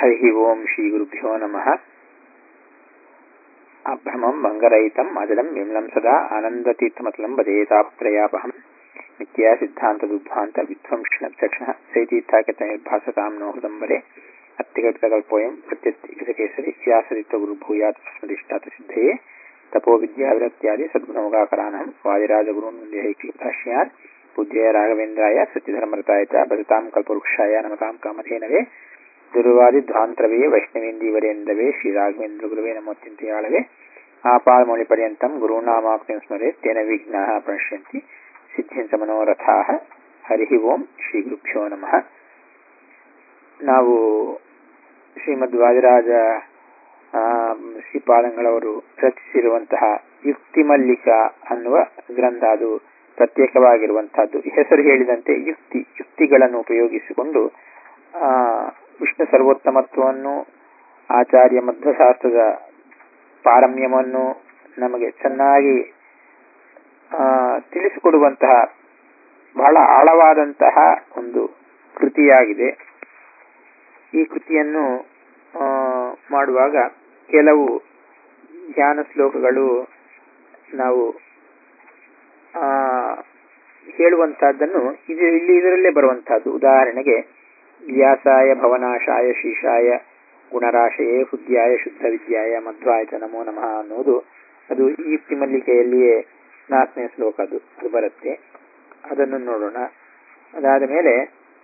ಹರಿ ಓಂ ಶ್ರೀ ಗುರುಭ್ಯೋ ನಮಃ ಅಭ್ರಮಂ ಭಂಗರಹಿತಂ ಅಜಲಂ ವಿಮಲಂ ಸದಾ ಆನಂದತೀರ್ಥಮತಲಂ ಭಜೇತಾಪ್ತ್ರಯಾಪಹಂ ನಿತ್ಯ ಸಿದ್ಧಾಂತ ದುದ್ಧಾಂತ ವಿಧ್ವಂಸಣ ಚಕ್ಷಣ ಸೈತೀರ್ಥಾಕತ ನಿರ್ಭಾಸತಾಂ ನೋ ಹೃದಂಬರೆ ಅತ್ಯಗಲ್ಪೋಯಂ ಪ್ರತ್ಯರ್ಥಿಕೇಸರಿ ವ್ಯಾಸರಿತ್ವ ಗುರುಭೂಯಾತ್ ಸ್ಮರಿಷ್ಟಾತ ಸಿದ್ಧಯೇ ತಪೋ ವಿದ್ಯಾವಿರಕ್ತ್ಯಾದಿ ಸದ್ಗುಣಮುಗಾಕರಾನಹಂ ವಾದಿರಾಜಗುರುನ್ ವಂದ್ಯೈಕ್ಯಭಾಷ್ಯಾತ್ ಪೂಜ್ಯ ರಾಘವೇಂದ್ರಾಯ ಸತ್ಯಧರ್ಮರತಾಯ ಚ ಭಜತಾಂ ಕಲ್ಪವೃಕ್ಷಾಯ ನಮತಾಂ ಕಾಮಧೇನವೇ ದುರ್ವಾದಿಧ್ವಾಂತರವೇ ವೈಷ್ಣವೇಂದೀವರೇಂದವೇ ಶ್ರೀರಾಘವೇಂದ್ರ ಗುರುವೇ ನಮೋತ್ಯಂತಯಾಳವೇ ಆಪಾದಮೌಳಿ ಪರ್ಯಂತಂ ಗುರುನಾಮಾಕ್ತಿಂ ಸ್ಮರೆ ತೇನ ವಿಘ್ನಾಃ ಪ್ರಣಶ್ಯಂತಿ ಸಿದ್ಧಿಂಚ ಮನೋರಥಾಃ ಹರಿ ಓಂ ಶ್ರೀ ಗುರುಭ್ಯೋ ನಮಃ ನಾವು ಶ್ರೀಮದ್ ವಾದಿರಾಜ ಶ್ರೀಪಾದಂಗಳವರು ರಚಿಸಿರುವಂತಹ ಯುಕ್ತಿ ಮಲ್ಲಿಕ ಅನ್ನುವ ಗ್ರಂಥ ಅದು ಪ್ರತ್ಯೇಕವಾಗಿರುವಂತಹದ್ದು ಹೆಸರು ಹೇಳಿದಂತೆ ಯುಕ್ತಿ ಯುಕ್ತಿಗಳನ್ನು ಉಪಯೋಗಿಸಿಕೊಂಡು ವಿಷ್ಣು ಸರ್ವೋತ್ತಮತ್ವವನ್ನು ಆಚಾರ್ಯ ಮಧ್ವಶಾಸ್ತ್ರದ ಪಾರಮ್ಯವನ್ನು ನಮಗೆ ಚೆನ್ನಾಗಿ ತಿಳಿಸಿಕೊಡುವಂತಹ ಬಹಳ ಆಳವಾದಂತಹ ಒಂದು ಕೃತಿಯಾಗಿದೆ ಈ ಕೃತಿಯನ್ನು ಮಾಡುವಾಗ ಕೆಲವು ಧ್ಯಾನ ಶ್ಲೋಕಗಳು ನಾವು ಹೇಳುವಂತಹದ್ದನ್ನು ಇದು ಇಲ್ಲಿ ಇದರಲ್ಲೇ ಬರುವಂತಹದ್ದು ಉದಾಹರಣೆಗೆ ವ್ಯಾಸಾಯ ಭವನಾಶಾಯ ಶೀಶಾಯ ಗುಣರಾಶಯೇ ಹುದ್ಯಾಯ ಶುದ್ಧ ವಿದ್ಯಾಯ ಮಧ್ವಾಯತ ನಮೋ ನಮಃ ಅನ್ನುವುದು ಅದು ಈ ಯುಕ್ತಿ ಮಲ್ಲಿಕೆಯಲ್ಲಿಯೇ ನಾಲ್ಕನೇ ಶ್ಲೋಕ ಅದು ಅದು ಬರುತ್ತೆ ಅದನ್ನು ನೋಡೋಣ ಅದಾದ ಮೇಲೆ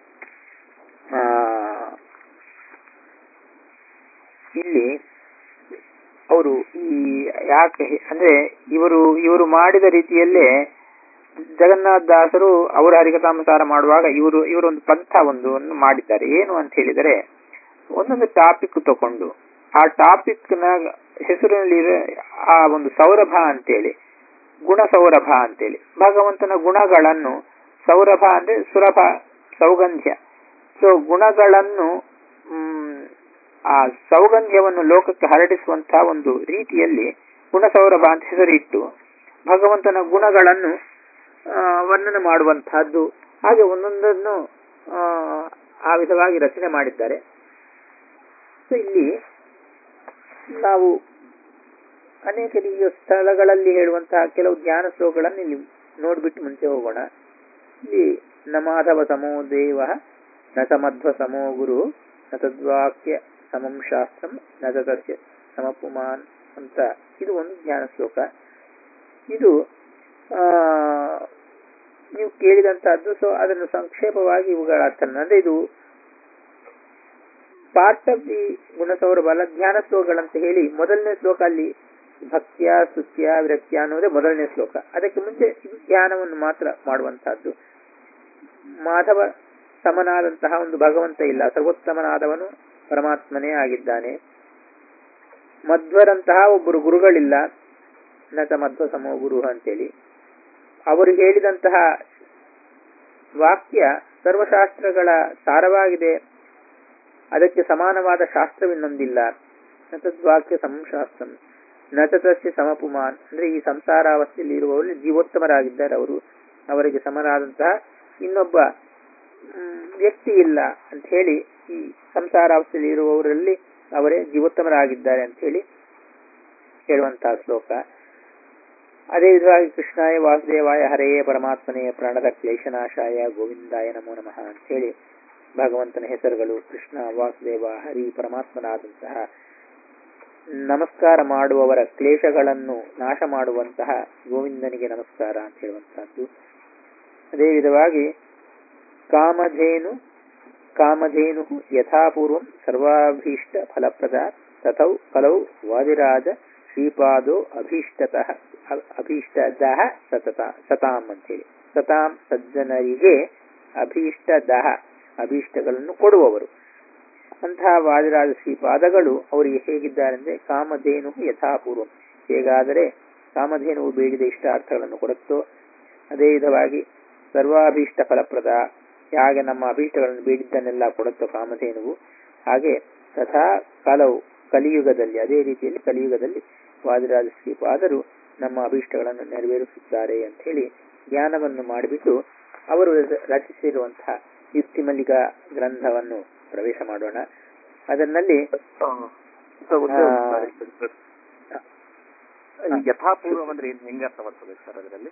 ಇಲ್ಲಿ ಅವರು ಈ ಯಾಕೆ ಅಂದ್ರೆ ಇವರು ಇವರು ಮಾಡಿದ ರೀತಿಯಲ್ಲೇ ಜಗನ್ನಾಥ ದಾಸರು ಅವರ ಹರಿಕಥಾಮಸಾರ ಮಾಡುವಾಗ ಇವರು ಇವರೊಂದು ಪಂಥ ಒಂದು ಮಾಡಿದ್ದಾರೆ ಏನು ಅಂತ ಹೇಳಿದರೆ ಒಂದೊಂದು ಟಾಪಿಕ್ ತಕೊಂಡು ಆ ಟಾಪಿಕ್ ನ ಹೆಸರಿನಲ್ಲಿ ಆ ಒಂದು ಸೌರಭ ಅಂತೇಳಿ ಗುಣ ಸೌರಭ ಅಂತೇಳಿ ಭಗವಂತನ ಗುಣಗಳನ್ನು ಸೌರಭ ಅಂದ್ರೆ ಸುರಭ ಸೌಗಂಧ್ಯ ಸೊ ಗುಣಗಳನ್ನು ಆ ಸೌಗಂಧ್ಯವನ್ನು ಲೋಕಕ್ಕೆ ಹರಡಿಸುವಂತಹ ಒಂದು ರೀತಿಯಲ್ಲಿ ಗುಣಸೌರಭ ಅಂತ ಹೆಸರಿಟ್ಟು ಭಗವಂತನ ಗುಣಗಳನ್ನು ವರ್ಣನೆ ಮಾಡುವಂತಹದ್ದು ಹಾಗೆ ಒಂದೊಂದನ್ನು ಆ ವಿಧವಾಗಿ ರಚನೆ ಮಾಡಿದ್ದಾರೆ ಸೊ ಇಲ್ಲಿ ನಾವು ಅನೇಕ ರೀತಿಯ ಸ್ಥಳಗಳಲ್ಲಿ ಹೇಳುವಂತಹ ಕೆಲವು ಜ್ಞಾನ ಶ್ಲೋಕಗಳನ್ನು ಇಲ್ಲಿ ನೋಡ್ಬಿಟ್ಟು ಮುಂಚೆ ಹೋಗೋಣ ಇಲ್ಲಿ ನಮಾಧವ ಸಮೋ ದೇವ ನ ಸಮಧ್ವ ಸಮೋ ಗುರು ನ ತದ್ವಾಕ್ಯ ಸಮಂ ಶಾಸ್ತ್ರಂ ನ ತದಸ್ಯ ಸಮಪುಮಾನ್ ಅಂತ ಇದು ಒಂದು ಜ್ಞಾನ ಶ್ಲೋಕ ಇದು ನೀವು ಕೇಳಿದಂತಹದ್ದು ಸೊ ಅದನ್ನು ಸಂಕ್ಷೇಪವಾಗಿ ಇವುಗಳ ಅರ್ಥ ಅಂದ್ರೆ ಇದು ಪಾರ್ಟ್ ಆಫ್ ದಿ ಗುಣಸೌರಭ ಅಲ್ಲ ಜ್ಞಾನ ಶ್ಲೋಕಗಳಂತ ಹೇಳಿ ಮೊದಲನೇ ಶ್ಲೋಕ ಅಲ್ಲಿ ಭಕ್ತಿಯ ಸ್ತುತ್ಯ ವಿರಕ್ತಿಯ ಅನ್ನೋದೇ ಮೊದಲನೇ ಶ್ಲೋಕ ಅದಕ್ಕೆ ಮುಂಚೆ ಇದು ಜ್ಞಾನವನ್ನು ಮಾತ್ರ ಮಾಡುವಂತಹದ್ದು ಮಾಧವ ಸಮನಾದಂತಹ ಒಂದು ಭಗವಂತ ಇಲ್ಲ ಸರ್ವೋತ್ತಮನಾದವನು ಪರಮಾತ್ಮನೇ ಆಗಿದ್ದಾನೆ ಮಧ್ವರಂತಹ ಒಬ್ಬರು ಗುರುಗಳಿಲ್ಲ ನಟ ಮಧ್ವ ಸಮೋ ಗುರು ಅಂತೇಳಿ ಅವರು ಹೇಳಿದಂತಹ ವಾಕ್ಯ ಸರ್ವಶಾಸ್ತ್ರಗಳ ಸಾರವಾಗಿದೆ ಅದಕ್ಕೆ ಸಮಾನವಾದ ಶಾಸ್ತ್ರವಿನ್ನೊಂದಿಲ್ಲ ನತದ್ವಾಕ್ಯ ಸಂಶಾಸ್ತ್ರ ನತತಸ್ಯ ಸಮಪುಮಾನ್ ಅಂದ್ರೆ ಈ ಸಂಸಾರಾವಸ್ಥೆಯಲ್ಲಿ ಇರುವವರು ಜೀವೋತ್ತಮರಾಗಿದ್ದಾರೆ ಅವರು ಅವರಿಗೆ ಸಮನಾದಂತಹ ಇನ್ನೊಬ್ಬ ವ್ಯಕ್ತಿ ಇಲ್ಲ ಅಂತ ಹೇಳಿ ಈ ಸಂಸಾರಾವಸ್ಥೆಯಲ್ಲಿ ಇರುವವರಲ್ಲಿ ಅವರೇ ಜೀವೋತ್ತಮರಾಗಿದ್ದಾರೆ ಅಂತ ಹೇಳಿ ಹೇಳುವಂತಹ ಶ್ಲೋಕ ಅದೇ ವಿಧವಾಗಿ ಕೃಷ್ಣಾಯ ವಾಸುದೇವಾಯ ಹರೆಯೇ ಪರಮಾತ್ಮನೇ ಪ್ರಾಣದ ಕ್ಲೇಶನಾಶಾಯ ಗೋವಿಂದಾಯ ನಮೋ ನಮಃ ಅಂತ ಹೇಳಿ ಭಗವಂತನ ಹೆಸರುಗಳು ಕೃಷ್ಣ ವಾಸುದೇವ ಹರಿ ಪರಮಾತ್ಮನಾದಂತಹ ನಮಸ್ಕಾರ ಮಾಡುವವರ ಕ್ಲೇಶಗಳನ್ನು ನಾಶ ಮಾಡುವಂತಹ ಗೋವಿಂದನಿಗೆ ನಮಸ್ಕಾರ ಅಂತ ಹೇಳುವಂತಹದ್ದು ಅದೇ ವಿಧವಾಗಿ ಕಾಮಧೇನು ಕಾಮಧೇನು ಯಥಾಪೂರ್ವಂ ಸರ್ವಾಭೀಷ್ಟ ಫಲಪ್ರದ ತಥೌ ಕಲೌ ವಾದಿರಾಜ ಶ್ರೀಪಾದೋ ಅಭೀಷ್ಟತಃ ಅಭೀಷ್ಟದಹ ಸತತ ಸತಾಂ ಅಂತೇಳಿ ಸತಾಂ ಸಜ್ಜನರಿಗೆ ಅಭೀಷ್ಟದಹ ಅಭೀಷ್ಟಗಳನ್ನು ಕೊಡುವವರು ಅಂತಹ ವಾದಿರಾಜ ಶ್ರೀಪಾದಗಳು ಅವರಿಗೆ ಹೇಗಿದ್ದಾರೆಂದ್ರೆ ಕಾಮಧೇನು ಯಥಾಪೂರ್ವ ಹೇಗಾದರೆ ಕಾಮಧೇನುವು ಬೇಡಿದ ಇಷ್ಟಾರ್ಥಗಳನ್ನು ಕೊಡುತ್ತೋ ಅದೇ ವಿಧವಾಗಿ ಸರ್ವಾಭೀಷ್ಟ ಫಲಪ್ರದ ಹಾಗೆ ನಮ್ಮ ಅಭೀಷ್ಟಗಳನ್ನು ಬೇಡಿದ್ದನ್ನೆಲ್ಲ ಕೊಡುತ್ತೋ ಕಾಮಧೇನುವು ಹಾಗೆ ತಥಾ ಕಲವು ಕಲಿಯುಗದಲ್ಲಿ ಅದೇ ರೀತಿಯಲ್ಲಿ ಕಲಿಯುಗದಲ್ಲಿ ವಾದಿರಾಜ ಶ್ರೀಪಾದರು ನಮ್ಮ ಅಭೀಷ್ಟಗಳನ್ನು ನೆರವೇರಿಸುತ್ತಾರೆ ಅಂತ ಹೇಳಿ ಜ್ಞಾನವನ್ನು ಮಾಡಿಬಿಟ್ಟು ಅವರು ರಚಿಸಿರುವಂತಹ ಯುಕ್ತಿ ಮಲ್ಲಿಕ ಗ್ರಂಥವನ್ನು ಪ್ರವೇಶ ಮಾಡೋಣ ಅದರಲ್ಲಿ ಸರ್ ಒಂದೇ ಒಂದು ಆ, correction ಸರ್. ಯಥಾಪೂರ್ವಂ ಅಂದ್ರೆ ಏನ್ ಹೆಂಗ ಅರ್ಥ ಬರ್ತದೆ ಸರ್ ಅದರಲ್ಲಿ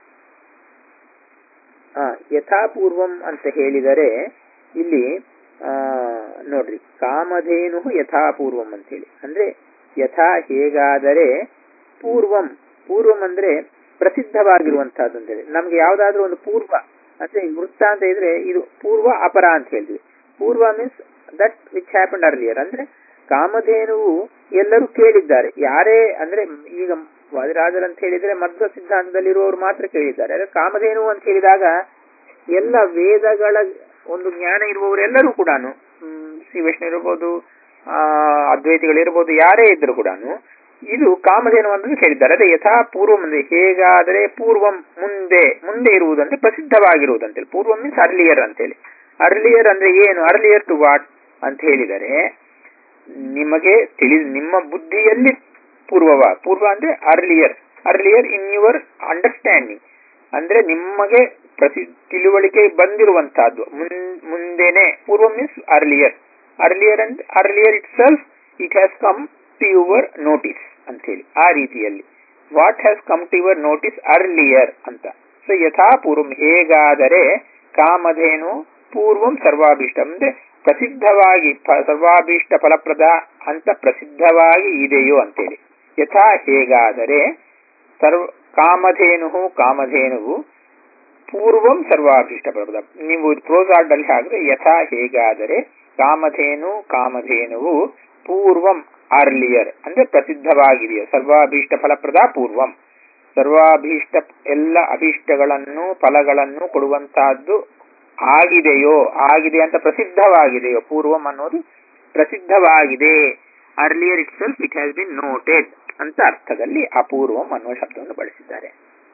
ಆ, ಯಥಾಪೂರ್ವಂ ಅಂತ ಹೇಳಿದರೆ ಇಲ್ಲಿ ಆ, ನೋಡ್ರಿ ಕಾಮಧೇನು ಯಥಾಪೂರ್ವಂ ಅಂತ ಹೇಳಿ ಅಂದ್ರೆ ಯಥಾ ಹೇಗಾದರೆ ಪೂರ್ವಂ ಪೂರ್ವಂ ಅಂದ್ರೆ ಪ್ರಸಿದ್ಧವಾಗಿರುವಂತಹದ್ದು ಅಂತ ಹೇಳಿ ನಮ್ಗೆ ಯಾವ್ದಾದ್ರೂ ಒಂದು ಪೂರ್ವ ಅಂದ್ರೆ ವೃತ್ತ ಅಂತ ಇದ್ರೆ ಇದು ಪೂರ್ವ ಅಪರ ಅಂತ ಹೇಳ್ತೀವಿ ಪೂರ್ವ means that which happen earlier ಅಂದ್ರೆ ಕಾಮಧೇನುವು ಎಲ್ಲರೂ ಕೇಳಿದ್ದಾರೆ ಯಾರೇ ಅಂದ್ರೆ ಈಗ ವಾದಿರಾಜರ್ ಅಂತ ಹೇಳಿದ್ರೆ ಮಧ್ವ ಸಿದ್ಧಾಂತದಲ್ಲಿರುವವರು ಮಾತ್ರ ಕೇಳಿದ್ದಾರೆ ಅದೇ ಕಾಮಧೇನು ಅಂತ ಹೇಳಿದಾಗ ಎಲ್ಲ ವೇದಗಳ ಒಂದು ಜ್ಞಾನ ಇರುವವರೆಲ್ಲರೂ ಕೂಡ ಶ್ರೀ ವೈಷ್ಣವ ಇರ್ಬೋದು ಆ ಅದ್ವೈತಿಗಳಿರ್ಬೋದು ಯಾರೇ ಇದ್ರು ಕೂಡ ಇದು ಕಾಮಧೇನು ಅಂತ ಕೇಳಿದ್ದಾರೆ ಅದೇ ಯಥಾ ಪೂರ್ವಂ ಅಂದ್ರೆ ಹೇಗಾದರೆ ಪೂರ್ವಂ ಮುಂದೆ ಮುಂದೆ ಇರುವುದಂದ್ರೆ ಪ್ರಸಿದ್ಧವಾಗಿರುವುದಂತೇಳಿ ಪೂರ್ವಂ ಮೀನ್ಸ್ ಅರ್ಲಿಯರ್ ಅಂತೇಳಿ ಅರ್ಲಿಯರ್ ಅಂದ್ರೆ ಏನು ಅರ್ಲಿಯರ್ ಟು ವಾಟ್ ಅಂತ ಹೇಳಿದರೆ ನಿಮಗೆ ತಿಳಿ ನಿಮ್ಮ ಬುದ್ಧಿಯಲ್ಲಿ ಪೂರ್ವವ ಪೂರ್ವ ಅಂದ್ರೆ earlier earlier in your understanding ಅಂದ್ರೆ ನಿಮಗೆ ಪ್ರತಿ ತಿಳುವಳಿಕೆ ಬಂದಿರುವಂತಹದ್ದು ಮುನ್- ಮುಂದೆನೆ ಪೂರ್ವ means earlier earlier and earlier itself it has come to your notice ಅಂತ ಹೇಳಿ ಆ ರೀತಿಯಲ್ಲಿ what has come to your notice earlier ಅಂತ ಸೊ ಯಥಾ ಪೂರ್ವಂ ಹೇಗಾದರೆ ಕಾಮಧೇನು ಪೂರ್ವಂ ಸರ್ವಾಭೀಷ್ಟ ಅಂದ್ರೆ ಪ್ರಸಿದ್ಧವಾಗಿ ಪ- ಸರ್ವಾಭೀಷ್ಟ ಫಲಪ್ರದ ಅಂತ ಪ್ರಸಿದ್ಧವಾಗಿ ಇದೆಯೋ ಅಂತೇಳಿ ಯಥಾ ಹೇಗಾದರೆ ಸರ್ವ ಕಾಮಧೇನು ಕಾಮಧೇನುವು ಪೂರ್ವಂ ಸರ್ವಾಭೀಷ್ಟ ಫಲಪ್ರದ ನೀವು ಪ್ರೋಸಾರ್ಡ್ ಅಲ್ಲಿ ಹಾಕಿದ್ರೆ ಯಥಾ ಹೇಗಾದರೆ ಕಾಮಧೇನು ಕಾಮಧೇನುವು ಪೂರ್ವಂ ಅರ್ಲಿಯರ್ ಅಂದ್ರೆ ಪ್ರಸಿದ್ಧವಾಗಿದೆಯೋ ಸರ್ವಾಭೀಷ್ಟ ಫಲಪ್ರದ ಪೂರ್ವಂ ಸರ್ವಾಭೀಷ್ಟ ಎಲ್ಲ ಅಭೀಷ್ಟಗಳನ್ನು ಫಲಗಳನ್ನು ಕೊಡುವಂತಹದ್ದು ಆಗಿದೆಯೋ ಆಗಿದೆ ಅಂತ ಪ್ರಸಿದ್ಧವಾಗಿದೆಯೋ ಪೂರ್ವಂ ಅನ್ನೋದು ಪ್ರಸಿದ್ಧವಾಗಿದೆ earlier itself it has been noted ಅಂತ ಅರ್ಥದಲ್ಲಿ ಅಪೂರ್ವಂ ಅನ್ನುವ ಶಬ್ದವನ್ನು ಬಳಸಿದ್ದಾರೆ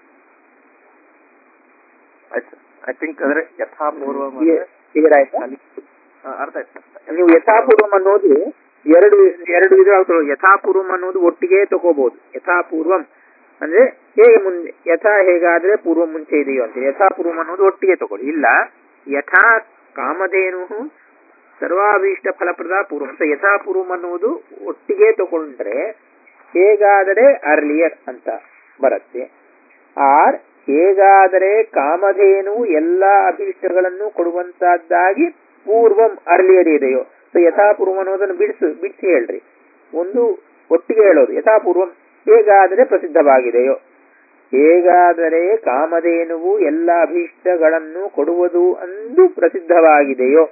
ಆಯ್ತು ಐ ಥಿಂಕ್ ಅಂದ್ರೆ ಯಥಾಪೂರ್ವಂ ಕ್ಲಿಯರ್- ಕ್ಲಿಯರ್ ಆಯ್ತಾ ಆ, ಅರ್ಥ ಆಯ್ತು ಸರ್ ನೀವು ಯಥಾಪೂರ್ವಂ ಅನ್ನೋದು ಎರಡು ಎರಡು ವಿಧ ಯಥಾಪೂರ್ವಂ ಅನ್ನೋದು ಒಟ್ಟಿಗೆ ತಗೋಬಹುದು ಯಥಾಪೂರ್ವಂ ಅಂದ್ರೆ ಹೇಗೆ ಮುಂದೆ ಯಥಾ ಹೇಗಾದ್ರೆ ಪೂರ್ವ ಮುಂಚೆ ಇದೆಯೋ ಅಂತ ಯಥಾಪೂರ್ವಂ ಅನ್ನೋದು ಒಟ್ಟಿಗೆ ತಗೊಳ್ಳಿ ಇಲ್ಲ ಯಥಾ ಕಾಮಧೇನು ಸರ್ವಾಭೀಷ್ಟ ಫಲಪ್ರದ ಪೂರ್ವಂ ಸೊ ಯಥಾಪೂರ್ವಂ ಅನ್ನುವುದು ಒಟ್ಟಿಗೆ ತಗೊಂಡ್ರೆ ಹೇಗಾದರೆ ಅರ್ಲಿಯರ್ ಅಂತ ಬರುತ್ತೆ ಆರ್ ಹೇಗಾದರೆ ಕಾಮಧೇನು ಎಲ್ಲಾ ಅಭೀಷ್ಟಗಳನ್ನು ಕೊಡುವಂತಹದ್ದಾಗಿ ಪೂರ್ವಂ ಅರ್ಲಿಯರ್ ಇದೆಯೋ ಸೊ ಯಥಾಪೂರ್ವ ಅನ್ನೋದನ್ನು ಬಿಡಿಸು ಬಿಡಿಸಿ ಹೇಳ್ರಿ ಒಂದು ಒಟ್ಟಿಗೆ ಹೇಳೋದು ಯಥಾಪೂರ್ವಂ ಹೇಗಾದರೆ ಪ್ರಸಿದ್ಧವಾಗಿದೆಯೋ ಹೇಗಾದರೆ ಕಾಮಧೇನುವು ಎಲ್ಲ ಅಭೀಷ್ಟಗಳನ್ನು ಕೊಡುವುದು ಅಂದು ಪ್ರಸಿದ್ಧವಾಗಿದೆಯೋ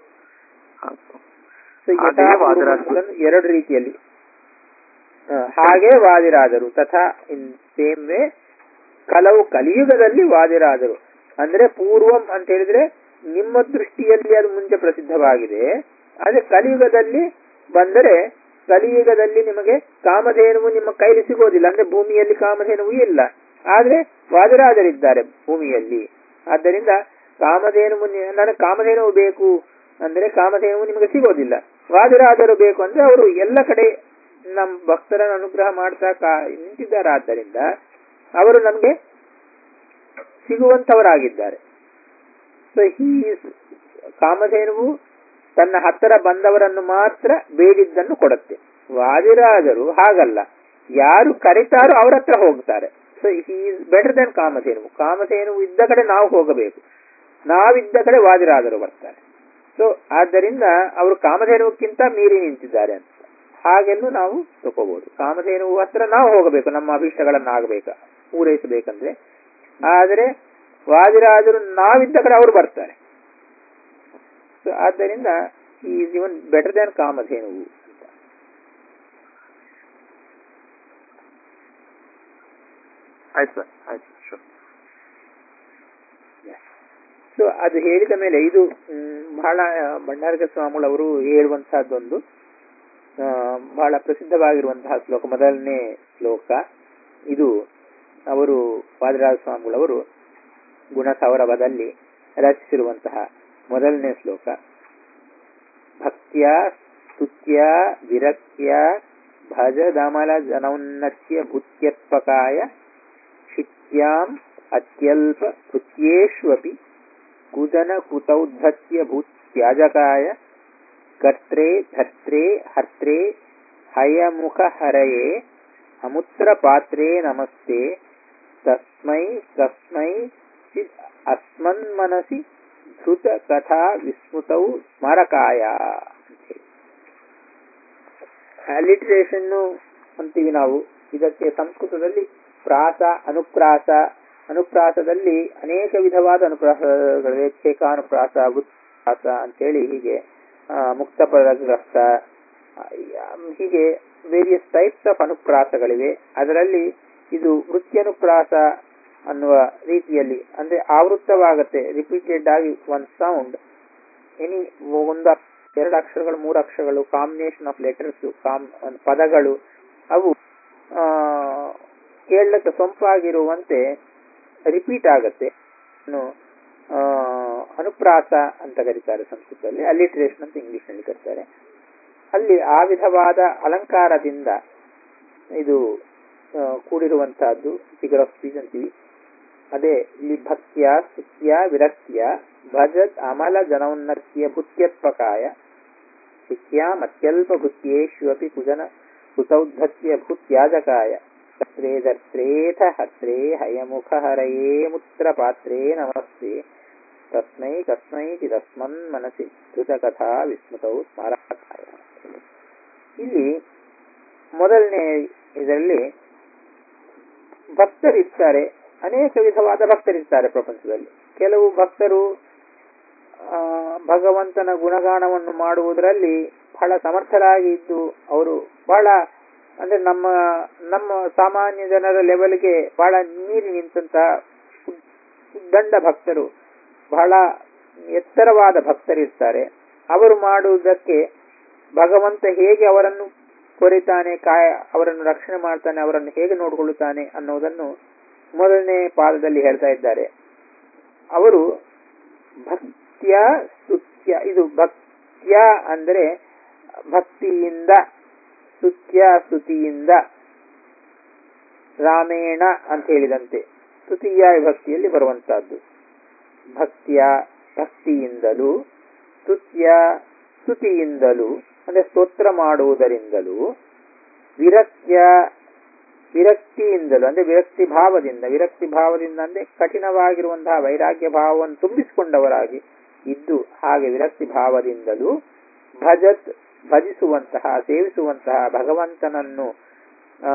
ಸೊ ಹಾಗೆಯೇ ಯಥಾಪೂರ್ವ ವಾದಿರಾಜರು. ಅನ್ನೋದನ್ನು ಎರಡು ರೀತಿಯಲ್ಲಿ ಆ, ಹಾಗೆ ವಾದಿರಾದರು ತಥಾ ಇನ್ ಸೇಮ್ ವೇ ಕೆಲವು ಕಲಿಯುಗದಲ್ಲಿ ವಾದಿರಾದರು ಅಂದ್ರೆ ಪೂರ್ವಂ ಅಂತ ಹೇಳಿದ್ರೆ ನಿಮ್ಮ ದೃಷ್ಟಿಯಲ್ಲಿ ಅದು ಮುಂಚೆ ಪ್ರಸಿದ್ಧವಾಗಿದೆ ಅದೇ ಕಲಿಯುಗದಲ್ಲಿ ಬಂದರೆ ಕಲಿಯುಗದಲ್ಲಿ ನಿಮಗೆ ಕಾಮಧೇನುವು ನಿಮ್ಮ ಕೈಲಿ ಸಿಗೋದಿಲ್ಲ ಅಂದ್ರೆ ಭೂಮಿಯಲ್ಲಿ ಕಾಮಧೇನುವು ಇಲ್ಲ ಆದ್ರೆ ವಾದಿರಾಜರಿದ್ದಾರೆ ಭೂಮಿಯಲ್ಲಿ ಆದ್ದರಿಂದ ಕಾಮಧೇನುವು ನಿ- ನನಗೆ ಕಾಮಧೇನುವು ಬೇಕು ಅಂದ್ರೆ ಕಾಮಧೇನುವು ನಿಮಗೆ ಸಿಗೋದಿಲ್ಲ ವಾದಿರಾಜರು ಬೇಕು ಅಂದ್ರೆ ಅವರು ಎಲ್ಲ ಕಡೆ ನಮ್ಮ ಭಕ್ತರನ್ನು ಅನುಗ್ರಹ ಮಾಡ್ತಾ ಕಾ- ನಿಂತಿದ್ದಾರಾದ್ದರಿಂದ ಅವರು ನಮಗೆ ಸಿಗುವಂತವರಾಗಿದ್ದಾರೆ ಸೊ ಹೀ ಕಾಮಧೇನುವು ತನ್ನ ಹತ್ತಿರ ಬಂದವರನ್ನು ಮಾತ್ರ ಬೇಡಿದ್ದನ್ನು ಕೊಡುತ್ತೆ ವಾದಿರಾಜರು ಹಾಗಲ್ಲ ಯಾರು ಕರೀತಾರೋ ಅವ್ರ ಹತ್ರ ಹೋಗ್ತಾರೆ so he is better than ಕಾಮಧೇನುವು ಕಾಮಧೇನುವು ಇದ್ದ ಕಡೆ ನಾವು ಹೋಗಬೇಕು ನಾವಿದ್ದ ಕಡೆ ವಾದಿರಾಜರು ಬರ್ತಾರೆ ಸೊ ಆದ್ದರಿಂದ ಅವರು ಕಾಮಧೇನುವಕ್ಕಿಂತ ಮೀರಿ ನಿಂತಿದ್ದಾರೆ ಅಂತ ಹಾಗೆಲ್ಲೂ ನಾವು ತಗೋಬಹುದು ಕಾಮಧೇನುವು ಹತ್ರ ನಾವು ಹೋಗಬೇಕು ನಮ್ಮ ಅಭಿಷ್ಟಗಳನ್ನ ಆಗಬೇಕ ಪೂರೈಸಬೇಕಂದ್ರೆ ಆದರೆ ವಾದಿರಾಜರು ನಾವಿದ್ದ ಕಡೆ ಅವರು ಬರ್ತಾರೆ ಸೊ ಆದ್ದರಿಂದ ಈಸ್ ಇವನ್ ಬೆಟರ್ ದನ್ ಕಾಮಧೇನುವು ಅಂತ ಆಯ್ತು ಸರ್ ಆಯ್ತು ಶೂರ್ ಸೊ ಅದು ಹೇಳಿದ ಮೇಲೆ ಇದು ಮ್, ಬಹಳ ಭಂಡಾರಕ ಸ್ವಾಮಿಗಳವರು ಹೇಳುವಂತಹದ್ದೊಂದು ಆ, ಬಹಳ ಪ್ರಸಿದ್ಧವಾಗಿರುವಂತಹ ಶ್ಲೋಕ ಮೊದಲನೇ ಶ್ಲೋಕ ಇದು ಅವರು ವಾದಿರಾಜ ಸ್ವಾಮಿಗಳವರು ಗುಣ ಸೌರಭದಲ್ಲಿ ರಚಿಸಿರುವಂತಹ ಮೊದಲನೇ ಶ್ಲೋಕ ಭಕ್ತ್ಯ ಸ್ತುತ್ಯ ವಿರಕ್ತ್ಯ ಭಜದಮಲ ಜನೌನ್ನತ್ಯ ಭೂತ್ಯತ್ಪಕಾಯ ಶಿತ್ಯಾಂ ಅತ್ಯಲ್ಪ ಕೃತ್ಯೇಷ್ವಪಿ ಕುಜನ ಕೃತೌದ್ಧತ್ಯ ಭೂತ್ಯಾಜಕಾಯ ಕರ್ತ್ರೇ ಧರ್ತ್ರೇ ಹರ್ತ್ರೇ ಹಯಮುಖ ಹರಯೇ ಅಮುತ್ರ ಪಾತ್ರೇ ನಮಸ್ತೆ ತಸ್ಮೈ ಕಸ್ಮೈ ಚಿದ್ ಅಸ್ಮನ್ಮನಸಿ ಧೃತ ಕಥಾ ವಿಸ್ಮೃತೌ ಸ್ಮಾರಕಾಯ ಅಂತೇಳಿ ಅಲಿಟ್ರೇಷನ್ನು ಅಂತೀವಿ ನಾವು ಇದಕ್ಕೆ ಸಂಸ್ಕೃತದಲ್ಲಿ ಪ್ರಾಸ ಅನುಪ್ರಾಸ ಅನುಪ್ರಾಸದಲ್ಲಿ ಅನೇಕ ವಿಧವಾದ ಅನುಪ್ರಾಸಗಳಿವೆ ಛೇಕಾನುಪ್ರಾಸ ಗುತ್ಪ್ರಾಸ ಅಂತೇಳಿ ಹೀಗೆ ಆ, ಮುಕ್ತ ಪದಗ್ರಸ್ತ ಆ, ಹೀಗೆ ವೇರಿಯಸ್ ಟೈಪ್ಸ್ ಆಫ್ ಅನುಪ್ರಾಸಗಳಿವೆ ಅದರಲ್ಲಿ ಇದು ವೃತ್ಯನುಪ್ರಾಸ ಅನ್ನುವ ರೀತಿಯಲ್ಲಿ ಅಂದ್ರೆ ಆವೃತ್ತವಾಗತ್ತೆ ರಿಪೀಟೆಡ್ ಆಗಿ ಒನ್ ಸೌಂಡ್ ಎನಿ ಒಂದು ಅಕ್ಷ- ಎರಡು ಅಕ್ಷರಗಳು ಮೂರು ಅಕ್ಷರಗಳು ಕಾಂಬಿನೇಷನ್ ಆಫ್ ಲೆಟರ್ಸ್ ಕಾಮ್ ಪದಗಳು ಅವು ಆ, ಕೇಳಕ್ಕೆ ಸೊಂಪಾಗಿರುವಂತೆ ರಿಪೀಟ್ ಆಗತ್ತೆ ಇನ್ನು, ಆ, ಅನುಪ್ರಾಸ ಅಂತ ಕರೀತಾರೆ ಸಂಸ್ಕೃತದಲ್ಲಿ ಅಲಿಟ್ರೇಷನ್ ಅಂತ ಇಂಗ್ಲಿಷ್ ನಲ್ಲಿ ಕರೀತಾರೆ ಅಲ್ಲಿ ಆ ವಿಧವಾದ ಅಲಂಕಾರದಿಂದ ಇದು ಆ, ಕೂಡಿರುವಂತಹದ್ದು ಫಿಗರ್ ಆಫ್ ಸ್ಪೀಚ್ ಅಂತೀವಿ ಅದೇ ಇಲ್ಲಿ ಭಕ್ತ್ಯ ಸ್ತುತ್ಯ ವಿರಕ್ತ್ಯ ಭಜತ್ ಅಮಲ ಜನೋನ್ನತ್ಯ ಭುತ್ಯತ್ಪಕಾಯ ಶಿಕ್ಯಾಮತ್ಯಲ್ಪ ಭುತ್ಯೇಷ್ವಪಿ ಕುಜನ ಕುತೌದ್ಧತ್ಯ ಭೂತ್ಯಾಜಕಾಯ ತತ್ರೇ ದರ್ತ್ರೇಥ ಹತ್ರೇ ಹಯಮುಖ ಹರಯೇ ಮುತ್ರ ಪಾತ್ರೇ ನಮಸ್ತೆ ತಸ್ಮೈ ಕಸ್ಮೈ ಚಿದಸ್ಮನ್ ಮನಸಿ ಧೃತ ಕಥಾ ವಿಸ್ಮೃತೌ ಸ್ಮಾರಕಾಯ ಇಲ್ಲಿ ಮೊದಲನೇ ಇದರಲ್ಲಿ ಭಕ್ತರಿರ್ತಾರೆ ಅನೇಕ ವಿಧವಾದ ಭಕ್ತರಿರ್ತಾರೆ ಪ್ರಪಂಚದಲ್ಲಿ ಕೆಲವು ಭಕ್ತರು ಆ, ಭಗವಂತನ ಗುಣಗಾನವನ್ನು ಮಾಡುವುದರಲ್ಲಿ ಬಹಳ ಸಮರ್ಥರಾಗಿ ಇದ್ದು ಅವರು ಬಹಳ ಅಂದ್ರೆ ನಮ್ಮ ನಮ್ಮ ಸಾಮಾನ್ಯ ಜನರ ಲೆವೆಲ್ಗೆ ಬಹಳ ಮೀರಿ ನಿಂತಹ ಉದ್ದಂಡ ಭಕ್ತರು ಬಹಳ ಎತ್ತರವಾದ ಭಕ್ತರಿರ್ತಾರೆ ಅವರು ಮಾಡುವುದಕ್ಕೆ ಭಗವಂತ ಹೇಗೆ ಅವರನ್ನು ಕೊರಿತಾನೆ ಕಾಯ ಅವರನ್ನು ರಕ್ಷಣೆ ಮಾಡ್ತಾನೆ ಅವರನ್ನು ಹೇಗೆ ನೋಡಿಕೊಳ್ಳುತ್ತಾನೆ ಅನ್ನೋದನ್ನು ಮೊದಲನೇ ಪಾದದಲ್ಲಿ ಹೇಳ್ತಾ ಇದ್ದಾರೆ ಅವರು ಭಕ್ತ್ಯ ಸ್ತುತ್ಯ ಇದು ಭಕ್ತ್ಯ ಅಂದರೆ ಭಕ್ತಿಯಿಂದ ಸ್ತುತ್ಯ ಸ್ತುತಿಯಿಂದ ರಾಮೇಣ ಅಂತ ಹೇಳಿದಂತೆ ಸ್ತುತಿಯ ವಿಭಕ್ತಿಯಲ್ಲಿ ಬರುವಂತಹದ್ದು ಭಕ್ತಿಯ ಭಕ್ತಿಯಿಂದಲೂ ಸ್ತುತ್ಯ ಸ್ತುತಿಯಿಂದಲೂ ಅಂದ್ರೆ ಸ್ತೋತ್ರ ಮಾಡುವುದರಿಂದಲೂ ವಿರಕ್ತ್ಯ ವಿರಕ್ತಿಯಿಂದಲೂ ಅಂದ್ರೆ ವಿರಕ್ತಿ ಭಾವದಿಂದ ವಿರಕ್ತಿ ಭಾವದಿಂದ ಅಂದ್ರೆ ಕಠಿಣವಾಗಿರುವಂತಹ ವೈರಾಗ್ಯ ಭಾವವನ್ನು ತುಂಬಿಸಿಕೊಂಡವರಾಗಿ ಇದ್ದು ಹಾಗೆ ವಿರಕ್ತಿ ಭಾವದಿಂದಲೂ ಭಜತ್ ಭಜಿಸುವಂತಹ ಸೇವಿಸುವಂತಹ ಭಗವಂತನನ್ನು ಆ